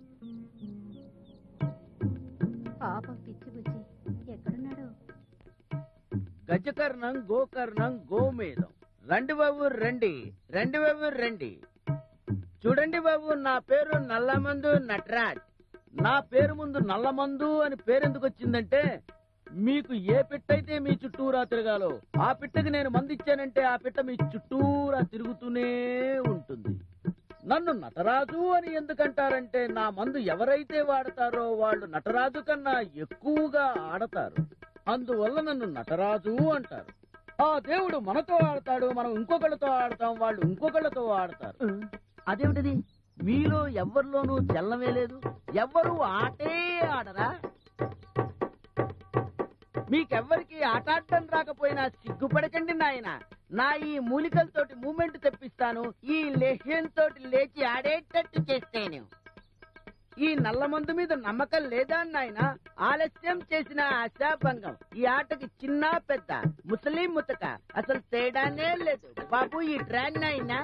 పాప పిచ్చి బుజ్జి ఎక్కడున్నాడు గజకర్ణం గోకర్ణం గోమేదం రండి బాబు రండి రండి బాబు రండి చూడండి బాబు నా పేరు నల్లమందు నటరాజ్ నా పేరు ముందు నల్లమందు అని పేరెందుకు వచ్చిందంటే మీకు ఏ పిట్ట అయితే మీ చుట్టూరా తిరగాలో ఆ పిట్టకి నేను మందు ఇచ్చానంటే ఆ పిట్ట మీ చుట్టూరా తిరుగుతూనే ఉంటుంది నన్ను నటరాజు అని ఎందుకంటారంటే నా మందు ఎవరైతే వాడతారో వాళ్ళు నటరాజు కన్నా ఎక్కువగా ఆడతారు అందువల్ల నన్ను నటరాజు అంటారు ఆ దేవుడు మనతో ఆడతాడు మనం ఇంకొకళ్ళతో ఆడతాం వాళ్ళు ఇంకొకళ్ళతో ఆడతారు అదేమిటిది మీలో ఎవరిలోనూ చల్లమే లేదు ఎవ్వరూ ఆటే ఆడరా మీకెవ్వరికి ఆట ఆడటం రాకపోయినా సిగ్గుపడకండి నాయన నా ఈ మూలికలతోటి మూమెంట్ తెప్పిస్తాను ఈ లేహ్యంతో లేచి ఆడేటట్టు చేస్తేను ఈ నల్ల మందు మీద నమ్మకం లేదా నాయన ఆలస్యం చేసిన ఆశాభంగం ఈ ఆటకి చిన్న పెద్ద ముసలి ముతక అసలు తేడానే లేదు బాబు ఈ ట్రాన్ నాయనా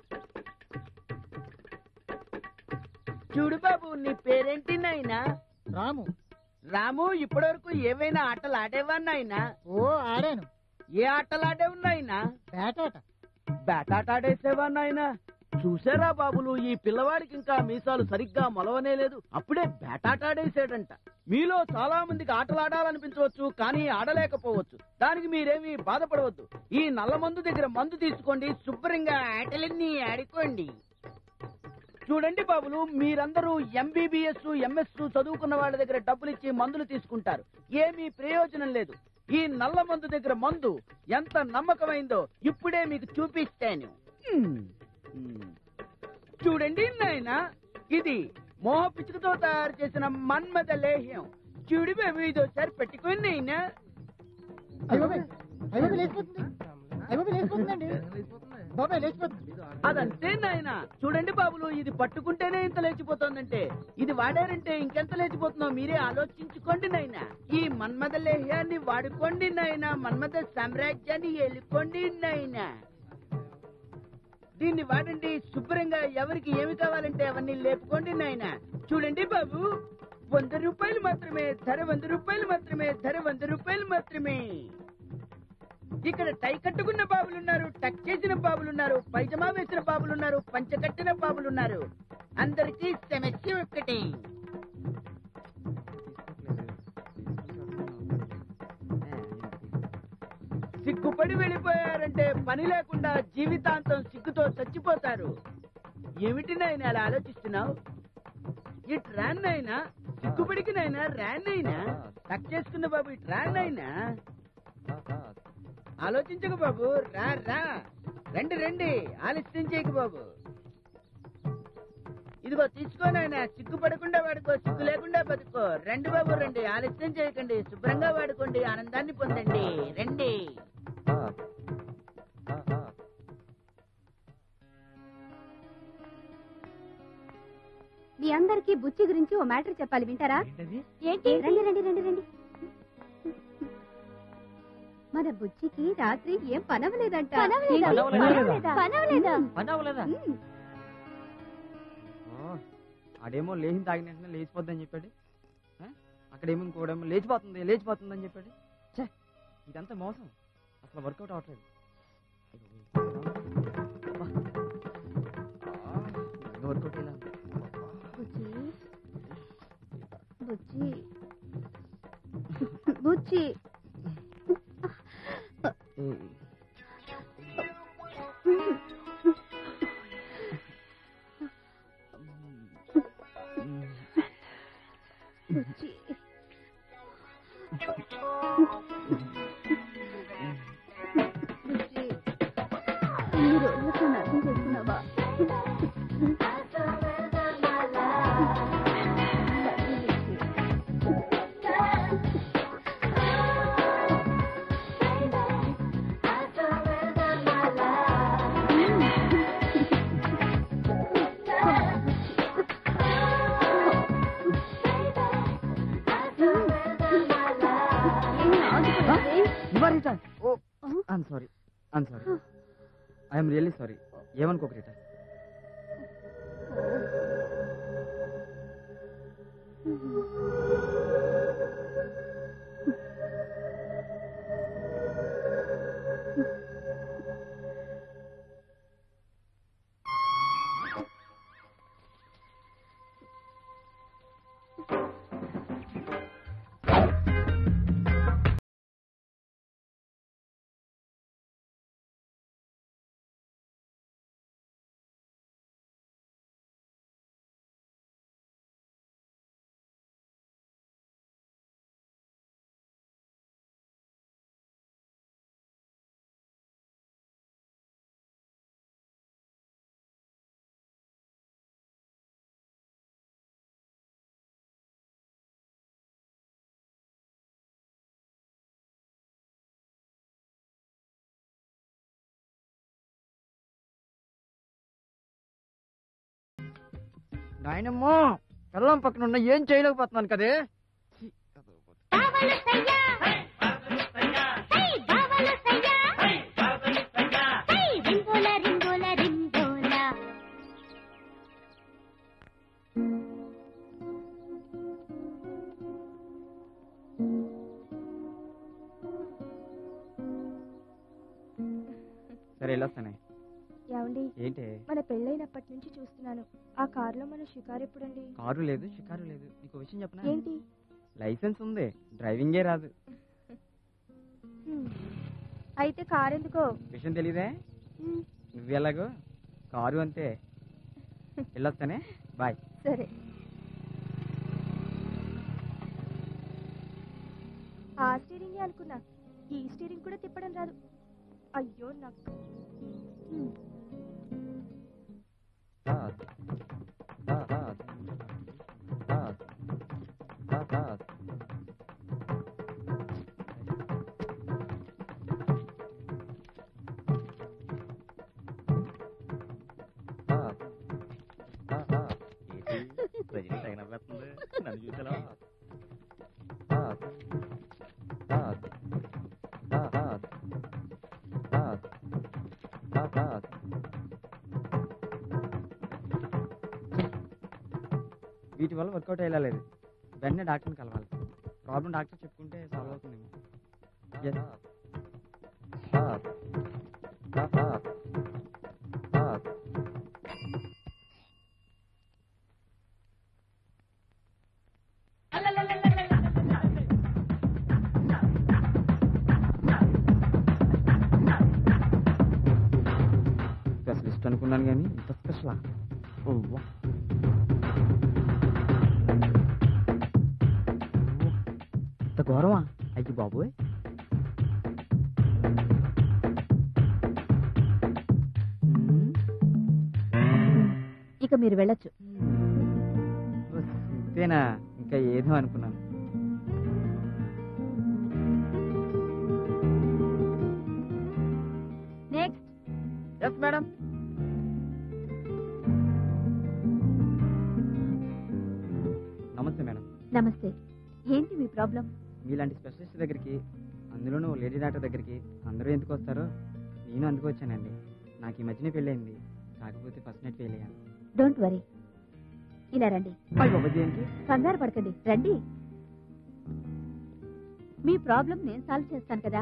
చూడు బాబు నీ పేరేంటి నాయనా రాము రాము ఇప్పటివరకు ఏవైనా ఆటలు ఆడేవా నాయనా ఓ ఆడాను ఏ ఆటలు ఆడేవు నాయనా పేటాట బ్యాటాట ఆడేసేవా నాయనా చూసారా బాబులు ఈ పిల్లవాడికి ఇంకా మీసాలు సరిగ్గా మొలవనే లేదు అప్పుడే బ్యాటాట ఆడేసాడంట మీలో చాలా మందికి ఆటలు ఆడాలనిపించవచ్చు కానీ ఆడలేకపోవచ్చు దానికి మీరేమీ బాధపడవద్దు ఈ నల్ల మందు దగ్గర మందు తీసుకోండి శుభ్రంగా ఆటలన్నీ ఆడుకోండి చూడండి బాబులు మీరందరూ ఎంబీబీఎస్ ఎంఎస్ చదువుకున్న వాళ్ళ దగ్గర డబ్బులు ఇచ్చి మందులు తీసుకుంటారు ఏమీ ప్రయోజనం లేదు ఈ నల్ల మందు దగ్గర మందు ఎంత నమ్మకమైందో ఇప్పుడే మీకు చూపిస్తాను హ్మ్. హ్మ్. చూడండి నాయన ఇది మోహ పిచ్చుకతో తయారు చేసిన మన్మథ లేహ్యం చూడు బాబు ఇది ఒకసారి పెట్టుకుని నాయనా అయ్య బాబాయ్ అయ్య బాబాయ్ లేచిపోతుంది అయ్య బాబాయ్ లేచిపోతుందండి బాబాయ్ లేచిపోతుంది అదంతే నాయన చూడండి బాబులు ఇది పట్టుకుంటేనే ఇంత లేచిపోతుందంటే ఇది వాడారంటే ఇంకెంత లేచిపోతుందో మీరే ఆలోచించుకోండి నాయన ఈ మన్మథ లేహ్యాన్ని వాడుకోండి నాయన మన్మథ సామ్రాజ్యాన్ని ఎలుకోండి నాయన దీన్ని వాడండి శుభ్రంగా ఎవరికి ఏమి కావాలంటే అవన్నీ లేపుకోండి నాయన చూడండి బాబు వంద రూపాయలు మాత్రమే ధర వంద రూపాయలు మాత్రమే ధర వంద రూపాయలు మాత్రమే ఇక్కడ టై కట్టుకున్న బాబులున్నారు టక్ చేసిన బాబులున్నారు పైజమా వేసిన బాబులున్నారు పంచ కట్టిన బాబులున్నారు అందరికీ సమస్య ఒక్కటే సిగ్గుపడి వెళ్ళిపోయారంటే పని లేకుండా జీవితాంతం సిగ్గుతో చచ్చిపోతారు ఏమిటి నాయన అలా ఆలోచిస్తున్నావు ఇటు రాన్నైనా సిగ్గుపడికి నైనా రాన్నైనా టక్ చేసుకున్న బాబు ఇటు రాన్నైనా ఆలోచించకు బాబు రా రా రండి రండి ఆలస్యం చేయకు బాబు ఇదిగో తీసుకోనైనా సిగ్గుపడకుండా వాడుకో సిగ్గు లేకుండా బతుకో రండి బాబు రండి ఆలస్యం చేయకండి శుభ్రంగా వాడుకోండి ఆనందాన్ని పొందండి రండి మీ అందరికి బుచ్చి గురించి ఓ మ్యాటర్ చెప్పాలి వింటారా ఏంటి రండి రండి రండి రండి మన బుచ్చికి రాత్రి ఏం పనవలేదంట పనవలేదా? పనవలేదా? పనవలేదా? పనవలేదా? ఉమ్. ఆ, ఆడేమో లేచిన తాగిన వెంటనే లేచిపోద్దని చెప్పాడు ఆ? అక్కడేమో ఇంకోడేమో లేచిపోతుంది లేచిపోతుంది అని చెప్పాడు ఛే ఇదంతా మోసం అసలు వర్కౌట్ అవ్వట్లేదు వర్కౌట్ ఇలా బుచ్చి బుచ్చి బుచ్చి బుచ్చి బుచ్చి ఇన్ని రోజులకు నన్ను అర్థం చేసుకున్నావా Rita oh I'm sorry I'm sorry I'm really sorry ఏమనుకోక రీటా నాయనమ్మో పిల్లం పక్కన ఉన్న ఏం చేయలేకపోతున్నాను కదే రింగోల రింగోల రింగోల సరే వెళ్ళొస్తానే ఏమండి ఏంటి మన పెళ్ళైనప్పటి నుంచి చూస్తున్నాను ఆ కారులో మన షికారు ఎప్పుడండి కారు లేదు షికారు లేదు నీకు విషయం చెప్పనా ఏంటి లైసెన్స్ ఉంది డ్రైవింగే రాదు హ్మ్. అయితే కారు ఎందుకో విషయం తెలీదే హ్మ్. నువ్వు ఎలాగో కారు అంతే వెళ్ళొస్తానే బాయ్ సరే ఆ స్టీరింగ్ అనుకున్నా ఈ స్టీరింగ్ కూడా తిప్పడం రాదు అయ్యో నాకు హ్మ్. రజనీ తగిన నవ్వేస్తుంది నన్ను చూసేలా వీటి వల్ల వర్కౌట్ అయ్యేలేదు వెంటనే డాక్టర్ని కలవాలి ప్రాబ్లం డాక్టర్ చెప్పుకుంటే సాల్వ్ అవుతుందేమో Yes. అనుకున్నాను కానీ ఇంత స్పెషల్ ఇంత ఘోరమా అయ్యి బాబోయ్ మ్మ్. ఇక మీరు వెళ్ళొచ్చు ఉస్, ఇంతేనా ఇంకా ఏదో అనుకున్నాను నెక్స్ట్ ఎస్ మేడం నమస్తే మేడం నమస్తే ఏంటి మీ ప్రాబ్లం మీలాంటి స్పెషలిస్ట్ దగ్గరికి అందులోనూ లేడీ డాక్టర్ దగ్గరికి అందరూ ఎందుకు వస్తారో నేను అందుకు వచ్చానండి నాకు ఈ మధ్యనే పెళ్ళైంది కాకపోతే ఫస్ట్ నైట్ ఫెయిల్ అయ్యాను డోంట్ వరీ ఇలా రండి అయ్య బాబోయ్, ఏంటి కంగారు పడకండి రండి మీ ప్రాబ్లం నేను సాల్వ్ చేస్తాను కదా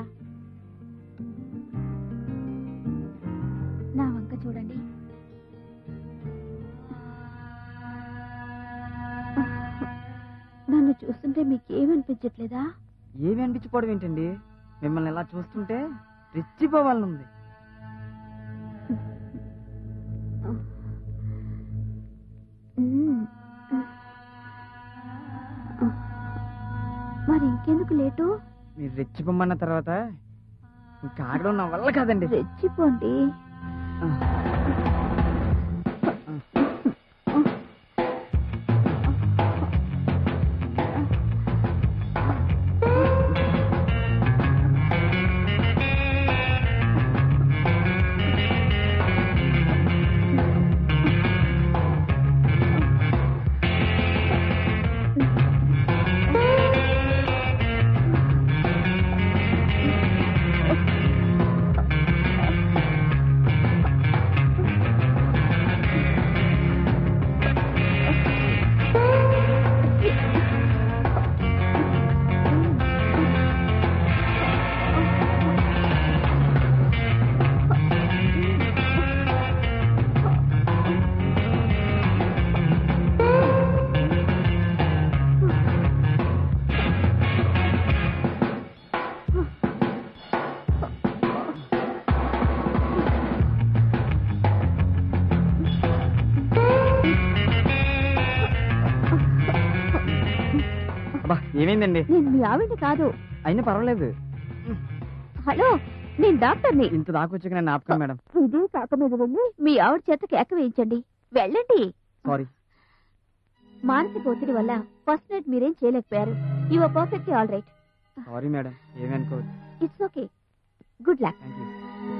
నా వంక చూడండి నన్ను చూస్తుంటే మీకేమనిపించట్లేదా ఏమి అనిపించుకోవడం ఏంటండి మిమ్మల్ని ఇలా చూస్తుంటే రెచ్చిపోవాలని ఉంది మ్మ్. మరి ఇంకెందుకు లేటు మీరు రెచ్చిపోమన్న తర్వాత ఇంకా ఆగడం నా వల్ల కాదండి రెచ్చిపోండి అబ్బా ఏమైందండి నేను మీ ఆవిడ్ని కాదు అయినా పర్వాలేదు హలో నేను డాక్టర్ని ఇంత దాకొచ్చాక నేను ఆపుతాను మేడం ఇది కాక మీద వెళ్ళి మీ ఆవిడ చేత కేక వేయించండి వెళ్ళండి సారీ మానసిక ఒత్తిడి వల్ల ఫస్ట్ నైట్ మీరేం చేయలేకపోయారు you are perfect all right sorry madam ఏమీ అనుకోవద్దు it's okay good luck thank you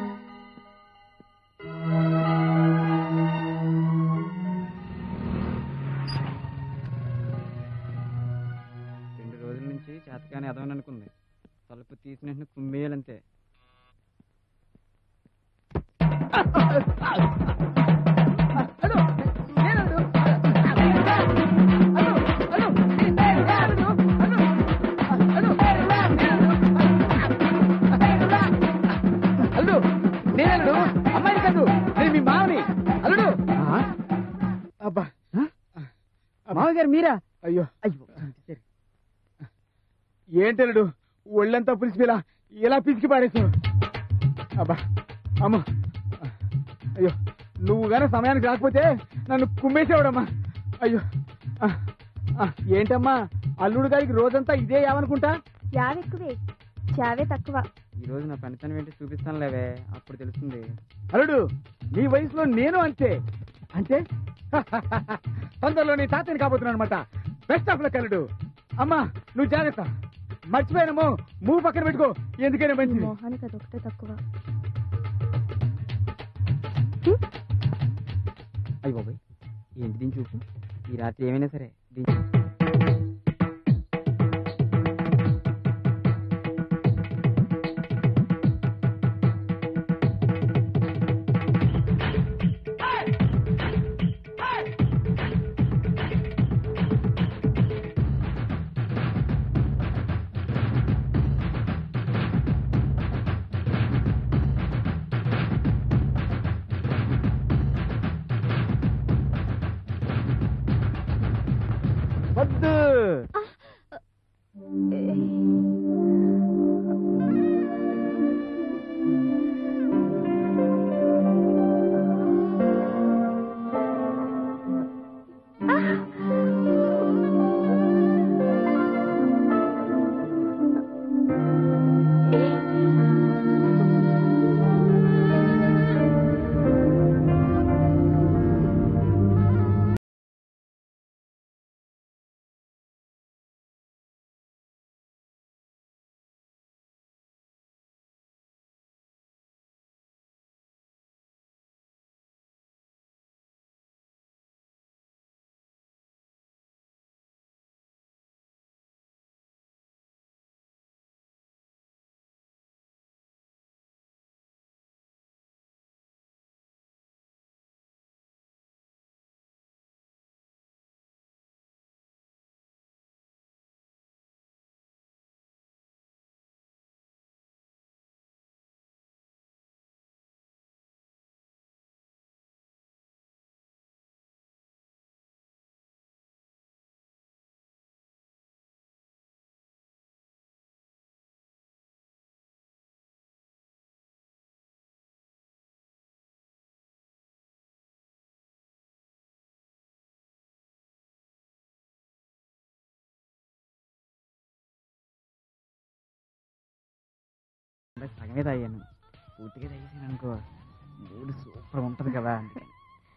రెండు రోజుల నుంచి చేతకాని ఎదవని అనుకుంది తలుపు తీసినట్టు కుమ్మేయాలంతే అల్లుడు నేనల్లుడు అమ్మాయి కాదు నేను మీ మామని అల్లుడు అబ్బా మామయ్య గారు మీరా అయ్యో అయ్యో ఏంటల్లుడు ఒళ్ళంతా పులిసిపోయేలా ఇలా పిసికి పాడేసావు అబ్బా అమ్మ అయ్యో నువ్వు గానే సమయానికి రాకపోతే నన్ను కుమ్మేసేవాడమ్మా అయ్యో ఆ, ఆ, ఏంటమ్మా అల్లుడు గారికి రోజంతా ఇదే యావనుకుంటా చావెక్కువే చావే తక్కువ ఈ రోజు నా పనితనం ఏంటి చూపిస్తాను లేవే అప్పుడు తెలుస్తుంది అల్లుడు నీ వయసులో నేను అంతే అంటే తొందరలో నీ తాతని కాబోతున్నాను అనమాట బెస్ట్ ఆఫ్ లక్ అల్లుడు అమ్మా నువ్వు జాగ్రత్త మర్చిపోయానమ్మో మూవ్ పక్కన పెట్టుకో ఎందుకైనా మంచిది మోహానికి అదొకటే తక్కువ అయ్యి బాబాయ్ ఏంటి దీని చూపు ఈ రాత్రి ఏమైనా సరే దీని అంటే సగమే తాగాను పూర్తిగా తాగేసాను అనుకో మూడు సూపర్ ఉంటది కదా అందుకని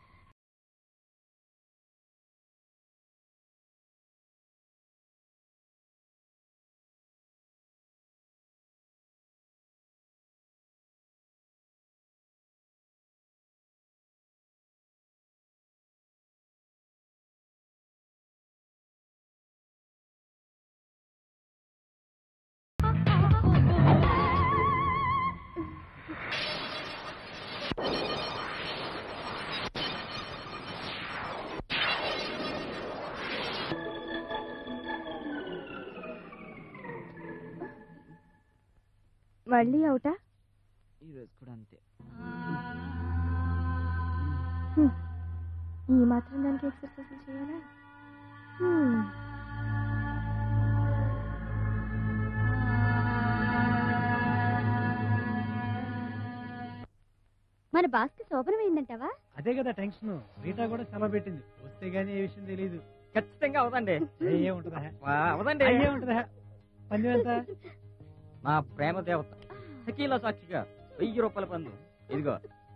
మళ్ళీ అవుటా ఈ రోజు కూడా అంతే హ్మ్. ఈ మాత్రం దానికి ఎక్సర్సైజ్ చేయాలా హ్మ్. మన బాస్కి శోభనం అయిందంటావా అదే కదా టెన్షన్ రీటా కూడా సెలవు పెట్టింది వస్తే గానీ ఏ విషయం తెలియదు ఖచ్చితంగా అవదండి ఏముంటుందా వా, అవదండి ఏముంటుందా పందెం ఎంత నా ప్రేమ దేవత షకీలా సాక్షిగా వెయ్యి రూపాయల పందు ఇదిగో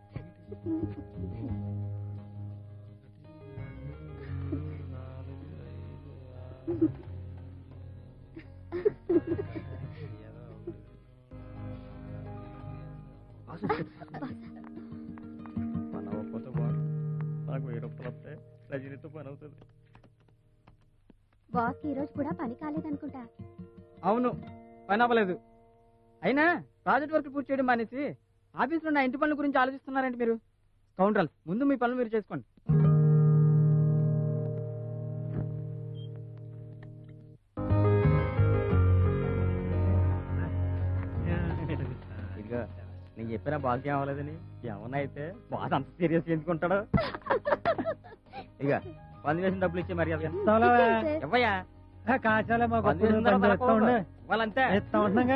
పని అవ్వకపోతే బాగు నాకు వెయ్యి రూపాయలు వస్తే రజనీతో పని అవుతుంది బాస్కి ఈ రోజు కూడా పని కాలేదనుకుంటా అవును పని అవ్వలేదు అయినా ప్రాజెక్ట్ వర్క్ పూర్తి చేయడం మానేసి ఆఫీస్లో నా ఇంటి పనుల గురించి ఆలోచిస్తున్నారంటే మీరు కౌంటరల్ ముందు మీ పనులు మీరు చేసుకోండి ఇదిగో నేను చెప్పిన బాగా అవ్వలేదని ఏమన్నా అయితే బాగా అంత సీరియస్ ఎందుకుంటాడు ఇక పంది వేసిన డబ్బులు ఇచ్చే మర్యాద ఇస్తావా? ఇవ్వయా కాచాలే మా పంది వేసిన తర్వాత ఇస్తా ఉండే వాళ్ళంతే ఇస్తా ఉంటున్నాగా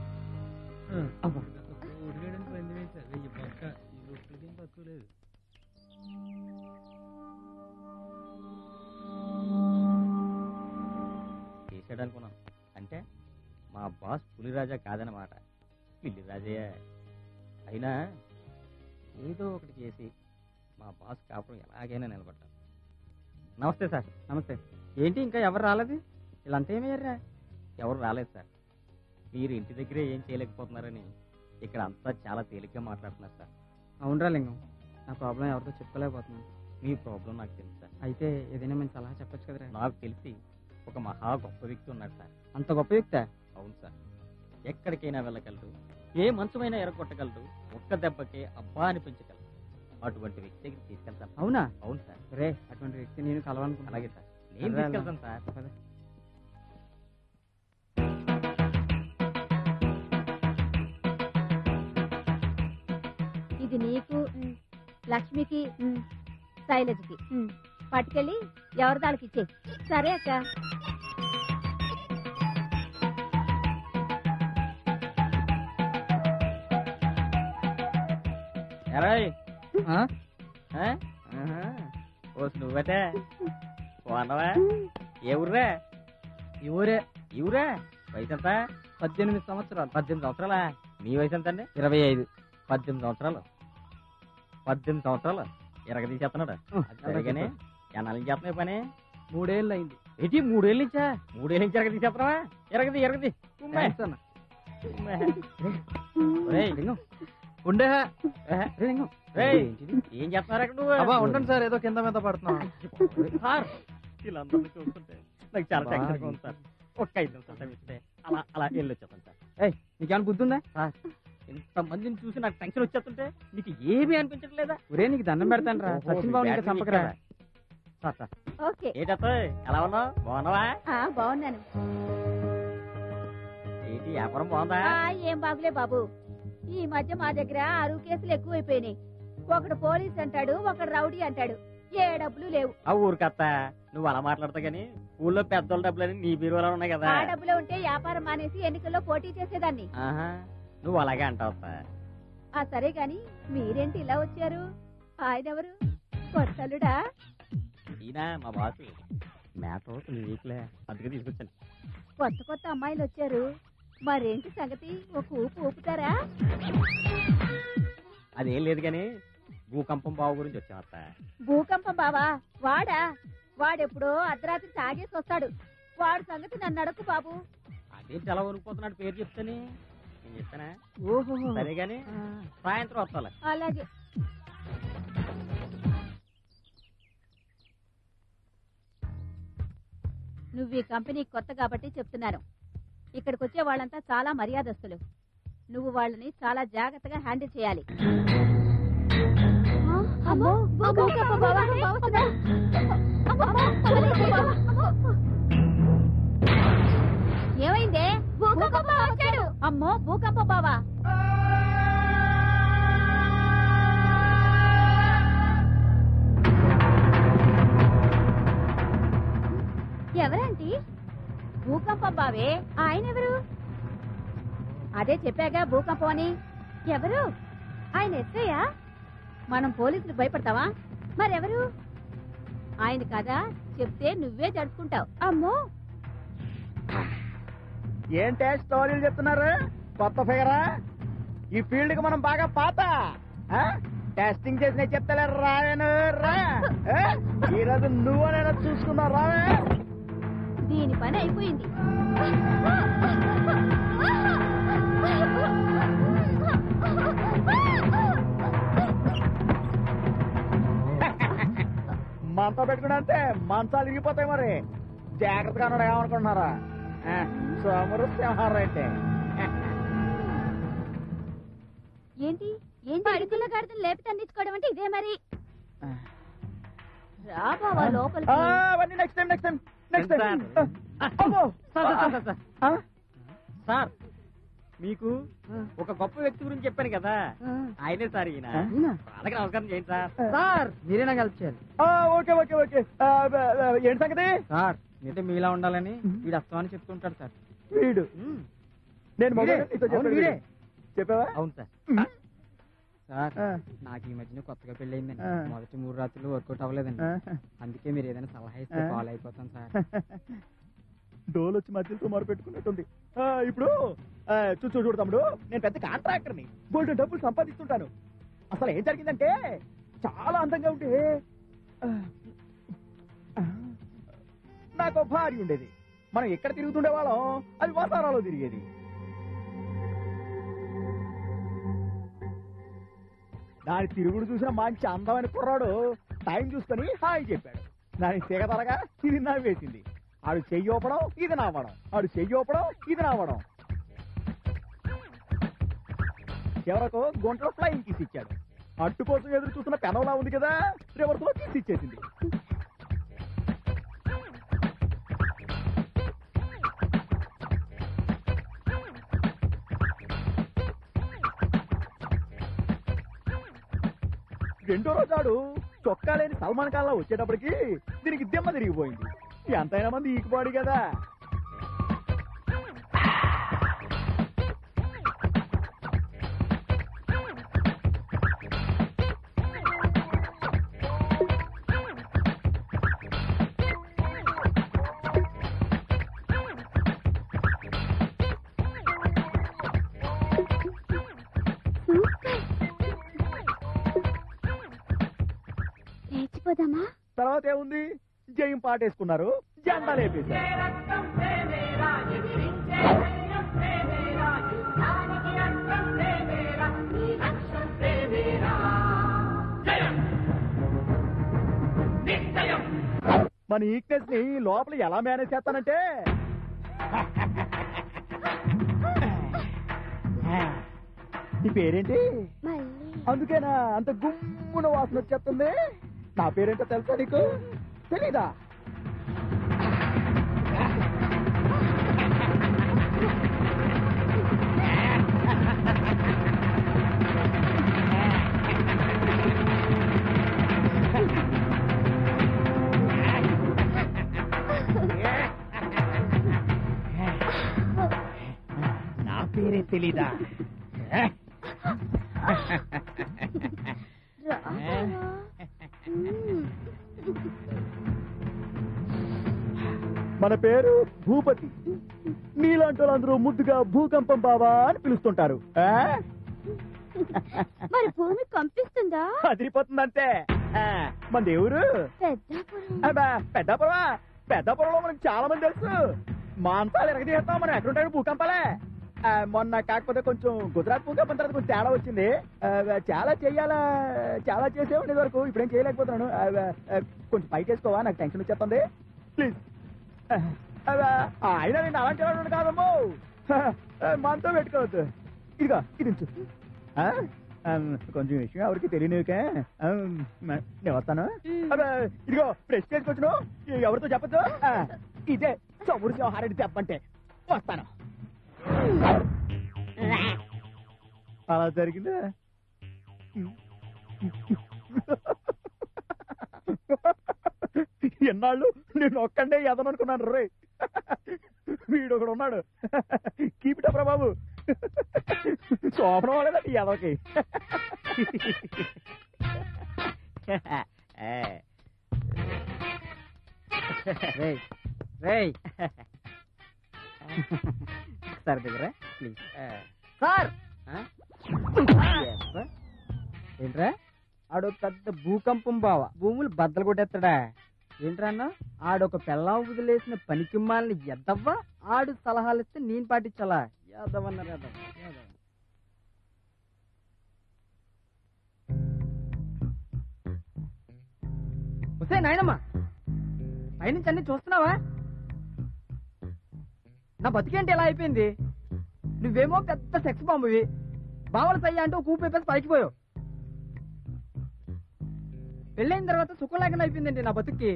చేసాడు అనుకున్నాను అంటే మా బాస్ పులిరాజా కాదనమాట పిల్లిరాజయ్య అయినా ఏదో ఒకటి చేసి మా బాస్ కాపురం ఎలాగైనా నిలబడ్డాను నమస్తే సార్ నమస్తే ఏంటి ఇంకా ఎవరు రాలేదు వీళ్ళంతా ఏమయ్యారా ఎవరు రాలేదు సార్ మీరు ఇంటి దగ్గరే ఏం చేయలేకపోతున్నారని ఇక్కడ అంతా చాలా తేలిగ్గా మాట్లాడుతున్నారు సార్ అవునరా లింగం నా ప్రాబ్లం ఎవరితో చెప్పుకోలేకపోతున్నాను మీ ప్రాబ్లం నాకు తెలుసు సార్ అయితే ఏదైనా మేము సలహా చెప్పొచ్చు కదరా నాకు తెలిసి ఒక మహా గొప్ప వ్యక్తి ఉన్నాడు సార్ అంత గొప్ప వ్యక్తి అవును సార్ ఎక్కడికైనా వెళ్ళగలడు ఏ మంచమైనా ఎరగొట్టగలడు ఒక్క దెబ్బకే అబ్బా అనిపించగలడు అటువంటి వ్యక్తి దగ్గరికి తీసుకెళ్తాను అవునా అవును సార్ రే అటువంటి వ్యక్తి నేను కలవాలనుకుంటున్నా అలాగే సార్ నేను సరే, తీసుకెళ్తాను సార్ పద. ఇది నీకు లక్ష్మికి శైలజకి పట్టుకెళ్ళి ఎవరి దానికి ఇచ్చే సరే అక్క ఎరాయ్ ఆ? ఆ? ఆహా. ఓ నువ్వటే పోనవా ఏ ఊర్రా ఈ ఊరే ఈ ఊరా వయసు ఎంత పద్దెనిమిది సంవత్సరాలు పద్దెనిమిది సంవత్సరాలా మీ వయసు ఎంత అండి ఇరవై ఐదు పద్దెనిమిది సంవత్సరాలు పద్దెనిమిది సంవత్సరాలు ఎరగ తీసేస్తున్నాడు అది సరిగానే ఎన్నాళ్ళ నుంచి చేస్తున్నాయి పని మూడేళ్ళు అయింది ఏంటి మూడేళ్ళ నుంచా మూడేళ్ళ నుంచి ఎరగ తీసేస్తున్నావా ఎరగది ఎరగది ఉమ్మే. థాంక్స్ అన్న. ఉమ్మే. ఒరేయ్, లింగం ఉండే ఏహే, రే లింగం రేయ్, ఏంటిది? ఏం చేస్తున్నారు అక్కడ నువ్వు అబ్బా ఉండండి సార్ ఏదో కింద మీద పడుతున్నాం సార్ వీళ్ళందరినీ చూస్తుంటే నాకు చాలా బా, టెన్షన్ గా ఉంది సార్ ఒక్క ఐదు నిమిషాలు టైం ఇస్తే అలా అలా వెళ్ళి వచ్చేస్తాను సార్ ఏయ్ నీకేమైనా బుద్ధి ఉందా సార్ ఇంతమందిని చూసి నాకు టెన్షన్ వచ్చేస్తుంటే నీకు ఏమీ అనిపించట్లేదా ఒరే నీకు దండం పెడతాను రా ఓహో, సచిన్ మీ బాబు ఇంకా బ్యాటరీ చంపకరా ఎక్కారా? సార్ సార్ ఓకే ఏంటత్త ఎలా ఉన్నావు బాగున్నావా ఆ, బాగున్నాను ఏంటి వ్యాపారం బాగుందా ఆ, ఏం బాబులే బాబు ఈ మధ్య మా దగ్గర అరువు కేసులు ఎక్కువైపోయినాయి ఒకడు పోలీస్ అంటాడు ఒకడు రౌడీ అంటాడు ఏ డబ్బులు లేవు ఆ ఊరికత్త నువ్వు అలా మాట్లాడతా గానీ ఊళ్ళో పెద్దోళ్ళ డబ్బులని నీ బీరువాలో ఉన్నాయి కదా ఆ డబ్బులు ఉంటే వ్యాపారం మానేసి ఎన్నికల్లో పోటీ చేసేదాన్ని ఆహా నువ్వు అలాగే అంటావు అత్త. ఆ సరే గాని మీరేంటి ఇలా వచ్చారు ఆయన ఎవరు కొత్తలుడా ఈయన మా బాసు మ్యాటర్ కొన్ని వీక్లే అందుకే తీసుకొచ్చాను కొత్త కొత్త అమ్మాయిలు వచ్చారు మరేంటి సంగతి ఒక ఊపు ఊపుతారా అదేం లేదు కానీ భూకంపం బావు గురించి వచ్చాం అత్త భూకంపం బావా వాడా వాడెప్పుడో అర్ధరాత్రి తాగేసి వస్తాడు వాడు సంగతి నన్ను అడకు బాబు అదేంటి అలా వణికిపోతున్నాడు పేరు చెప్తానే నేను చెప్తానా ఓహో సరే గాని సాయంత్రం వస్తాలే అలాగే నువ్వు ఈ కంపెనీకి కొత్త కాబట్టి చెప్తున్నాను ఇక్కడికి వచ్చే వాళ్ళంతా చాలా మర్యాదస్తులు నువ్వు వాళ్ళని చాలా జాగ్రత్తగా హ్యాండిల్ చేయాలి అమ్మో, భూకంపం బావా, వస్తుందా? అమ్మో, అమ్మో, ఏమైందే భూకంపం వచ్చాడు అమ్మో భూకంపం బావా ఎవరంటీ భూకంపం బావే ఆయన ఎవరు అదే చెప్పాగా భూకంపం అని ఎవరు ఆయన ఎత్తయ్యా మనం పోలీసులు భయపడతావా మరెవరు ఆయన కదా చెప్తే నువ్వే జరుపుకుంటావు అమ్మో ఏంటే స్టోరీలు చెప్తున్నారు కొత్త ఫిగరా ఈ ఫీల్డ్ కి మనం బాగా పాత ఆ? టెస్టింగ్ చేసిన చెప్తలే రావేను రా ఆ? ఈ రోజు నువ్వు చూసుకున్నావు రావే దీని పని అయిపోయింది మనతో పెట్టుకుని అంతే మంచాలు ఇరిగిపోతాయి మరి జాగ్రత్తగా ఉన్నాడు ఏమనుకుంటున్నారా ఆ, సోమరు సింహారం అయితే ఏంటి ఏంటి అడుగుల గాడిదలు లేపి తండించుకోవడం అంటే ఇదే మరి రా బావా ఆ, లోపలికి అవన్నీ next time next time next time sir, sir, sir, sir, sir. Sir మీకు ఒక గొప్ప వ్యక్తి గురించి చెప్పాను కదా ఆయనే సార్ ఈయన వాళ్ళకి నమస్కారం చేయండి సార్ సార్ మీరే నాకు హెల్ప్ చేయాలి ఓకే ఓకే ఓకే ఆ, బ- బ- ఏంటి సంగతి సార్ మీతో మీలా ఉండాలని వీడు అస్తమాని చెప్తుంటాడు సార్ వీడు నేను మొదలు వీడే. నీతో అవును, చెప్పాను వీడే. చెప్పావా అవును సార్ సార్ ఆ. నాకు ఈ మధ్యన కొత్తగా పెళ్లి అయిందండి ఆ. మొదటి మూడు రాత్రులు వర్కౌట్ అవ్వలేదండి ఆ. అందుకే మీరు ఏదైనా సలహా ఇస్తే ఆ. ఫాలో అయిపోతాను సార్ డోల్ వచ్చి మధ్యలో మొర పెట్టుకున్నట్టుంది ఆ, ఇప్పుడు ఆ, చూ చూ చూడు తమ్ముడు నేను పెద్ద కాంట్రాక్టర్ని బోల్డ్ డబ్బులు సంపాదిస్తుంటాను అసలు ఏం జరిగిందంటే చాలా అందంగా ఉంటే ఆ, ఆ, నాకు ఒక భార్య ఉండేది మనం ఎక్కడ తిరుగుతుండే వాళ్ళం అది వాసారాలో తిరిగేది దాని తిరుగుడు చూసిన మంచి అందమైన కుర్రాడు టైం చూసుకొని హాయ్ చెప్పాడు దాని తెగతలగా ఇది నవ్వేసింది ఆడు చెయ్యి ఊపడం ఇది నవ్వడం ఆడు చెయ్యి ఊపడం ఇది నవ్వడం చివరకు గుంటలో ఫ్లైయింగ్ కిస్ ఇచ్చాడు అట్టు కోసం ఎదురు చూస్తున్న పెనవలా ఉంది కదా రివర్స్ లో కిస్ ఇచ్చేసింది రెండో రోజు ఆడు చొక్కా లేని సల్మాన్ ఖాన్ లా వచ్చేటప్పటికి దీనికి దిమ్మ తిరిగిపోయింది ఎంతైనా మంది ఈకుపాడు కదా లేచిపోదామా తర్వాత ఏముంది జయం పాటేసుకున్నారు జెండా లేపేశారు మన ఈక్నెస్ ని లోపల ఎలా మేనేజ్ చేస్తానంటే నీ పేరేంటి అందుకేనా అంత గుమ్మున వాసన వచ్చేస్తుంది నా పేరేంటో తెలుసా నీకు తెలీదా నా పేరే తెలీదా మన పేరు భూపతి నీలాంటి వాళ్ళందరూ ముద్దుగా భూకంపం బావా అని పిలుస్తుంటారు ఆ? మరి భూమి కంపిస్తుందా అదిరిపోతుందంతే ఆ, మన దేవుడు పెద్దాపురం అబ్బా, పెద్దాపురమా పెద్దాపురంలో మనకి చాలా మంది తెలుసు మాంసాలు ఎరగదీస్తాం మనం ఎక్కడుంటాడు భూకంపాలే ఆ, మొన్న కాకపోతే కొంచెం గుజరాత్ భూకంపం తర్వాత కొంచెం తేడా వచ్చింది ఆ, చాలా చెయ్యాలా చాలా చేసేవాడి ఇది వరకు ఇప్పుడేం చేయలేకపోతున్నాను ఆ, ఆ, కొంచెం పైకి వేసుకోవా నాకు టెన్షన్ వచ్చేస్తుంది ప్లీజ్ అయినా నేను అలాంటి వాడు కాదమ్మో మనతో పెట్టుకోవద్దు ఇదిగో ఇది ఉంచు ఆ? ఆ, కొంచెం విషయం ఎవరికి తెలియనికే నేను వస్తాను అబ్బా, ఇదిగో ప్రెస్ చేసుకొచ్చును ఎవరితో చెప్పచ్చు ఇదే చమురు వ్యవహారాన్ని చెప్పంటే వస్తాను అలా జరిగిందా ఎన్నాళ్ళు నేను ఒక్కండే ఎదననుకున్నాను రే వీడు ఒకడు ఉన్నాడు కీపిటప్రా బాబు శోభనం వాళ్ళేదండి ఎదవకి రేయ్ రేయ్ సార్ దగ్గర ప్లీజ్ సార్ ఏంట్రా ఆడొక పెద్ద భూకంపం బావ భూములు బద్దలు కొట్టేస్తాడా ఏంట్రా అన్న ఆడొక పెళ్ళాం వదిలేసిన పనికిమ్మాలని ఎద్దవ్వా ఆడు సలహాలు ఇస్తే నేను పాటించాలా యాదవన్నారు యాదవ్ యాదవ్ వస్తే నాయనమ్మా పైనుంచి అన్ని చూస్తున్నావా నా బతికేంటి ఎలా అయిపోయింది నువ్వేమో పెద్ద సెక్స్ బాంబువి బావల సయ్య అంటే ఒక ఊపి వేపేసి పైకి పోయావు పెళ్ళైన తర్వాత సుఖం లేకుండా అయిపోయిందండి నా బతుక్కి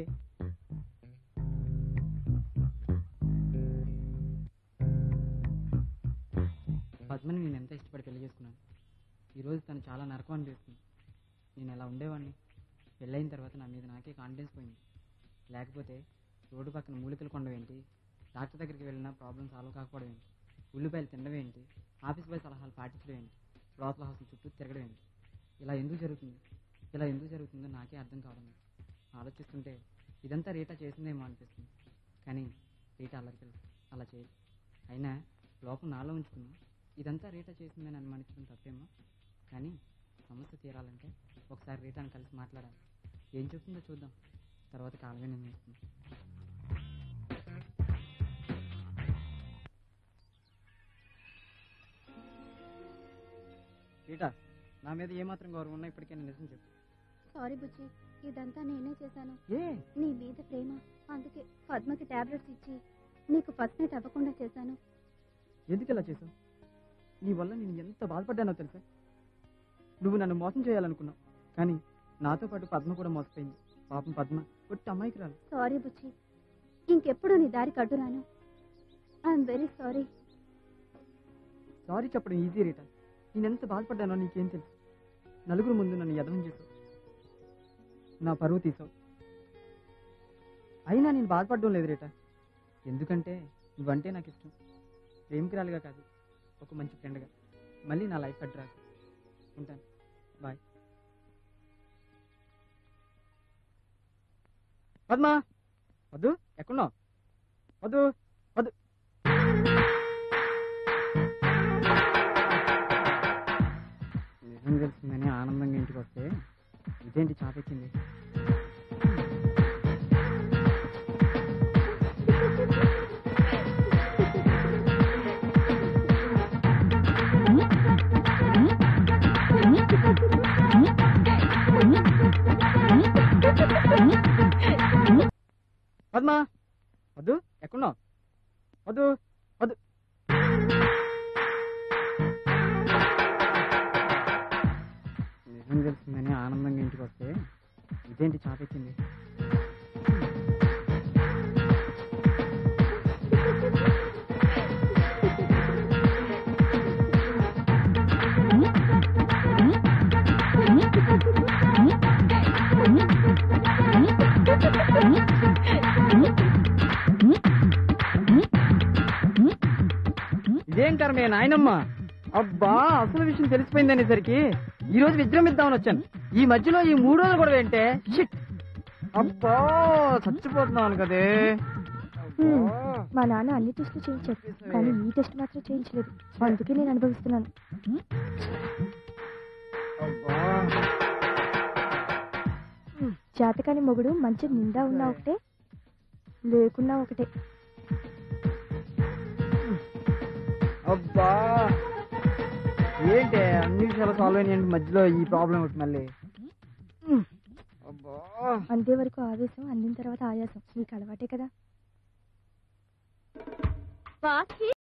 పద్మని నేను ఎంత ఇష్టపడి పెళ్లి చేసుకున్నాను ఈరోజు తను చాలా నరకం అనిపిస్తుంది నేను ఎలా ఉండేవాడిని పెళ్ళైన తర్వాత నా మీద నాకే కాన్ఫిడెన్స్ పోయింది లేకపోతే రోడ్డు పక్కన మూలికలు కొండవేంటి డాక్టర్ దగ్గరికి వెళ్ళినా ప్రాబ్లం సాల్వ్ కాకపోవడం ఏంటి ఉల్లిపాయలు తినడం ఏంటి ఆఫీస్ బాయ్ సలహాలు పాటించడం ఏంటి లోపల హౌస్ చుట్టూ తిరగడం ఏంటి ఇలా ఎందుకు జరుగుతుంది ఇలా ఎందుకు జరుగుతుందో నాకే అర్థం కావడం లేదు ఆలోచిస్తుంటే ఇదంతా రీటా చేసిందేమో అనిపిస్తుంది కానీ రీటా అల్లరికి అలా చేయదు అయినా లోపం నాలో ఉంచుకుని ఇదంతా రీటా చేసిందని అనుమానించడం తప్పేమో కానీ సమస్య తీరాలంటే ఒకసారి రీటాని కలిసి మాట్లాడాలి ఏం చెప్తుందో చూద్దాం తర్వాత కాలమే నిర్ణయిస్తుంది రీటా నా మీద ఏమాత్రం గౌరవం ఉన్నా ఇప్పటికైనా నిజం చెప్పు సారీ బుజ్జి ఇదంతా నేనే చేశాను ఏ నీ మీద ప్రేమ అందుకే పద్మకి టాబ్లెట్స్ ఇచ్చి నీకు ఫస్ట్ నైట్ అవ్వకుండా చేశాను ఎందుకు ఇలా చేసావు నీ వల్ల నేను ఎంత బాధపడ్డానో తెలుసా నువ్వు నన్ను మోసం చేయాలనుకున్నావు కానీ నాతో పాటు పద్మ కూడా మోసపోయింది పాపం పద్మ ఒట్టి అమ్మాయికి రాలు సారీ బుజ్జి ఇంకెప్పుడు నీ దారి కడ్డురాను ఐఎమ్ వెరీ సారీ సారీ చెప్పడం ఈజీ రీటా నేను ఎంత బాధపడ్డానో నీకేం తెలుసు నలుగురు ముందు నన్ను ఎదవం చేసావు నా పరువు తీసావు అయినా నేను బాధపడడం లేదు రీటా ఎందుకంటే నువ్వంటే నాకు ఇష్టం ప్రేమికురాలుగా కాదు ఒక మంచి ఫ్రెండ్గా మళ్ళీ నా లైఫ్ అడ్రాక్ ఉంటాను బాయ్ పద్మా వద్దు ఎక్కడున్నావు వద్దు వద్దు నిజం తెలిసిందని ఆనందంగా ఇంటికి వస్తే ఇదేంటి చాపెక్కింది పద్మా వద్దు ఎక్కడున్నావు వద్దు వద్దు నిజం తెలిసిందని ఆనందంగా ఇంటికి వస్తే ఇదేంటి చాపెక్కింది ఇదేం కర్మే నాయనమ్మ అబ్బా అసలు విషయం తెలిసిపోయింది అనేసరికి ఈ రోజు విజృంభిద్దామని వచ్చాను ఈ మధ్యలో ఈ మూడు రోజులు కూడా ఏంటే షిట్ అబ్బా చచ్చిపోతున్నాను కదే హ్మ్. మా నాన్న అన్ని టెస్టులు చేయించాడు కానీ ఈ టెస్ట్ మాత్రం చేయించలేదు అందుకే నేను అనుభవిస్తున్నాను హ్మ్. చేతకాని మొగుడు మంచి నిండా ఉన్నా ఒకటే లేకున్నా ఒకటే అబ్బా ఏంటి అన్ని విషయాలు సాల్వ్ అయినాయండి మధ్యలో ఈ ప్రాబ్లం ఒకటి మళ్ళీ అబ్బా అందే వరకు ఆవేశం అందిన తర్వాత ఆయాసం నీకు అలవాటే కదా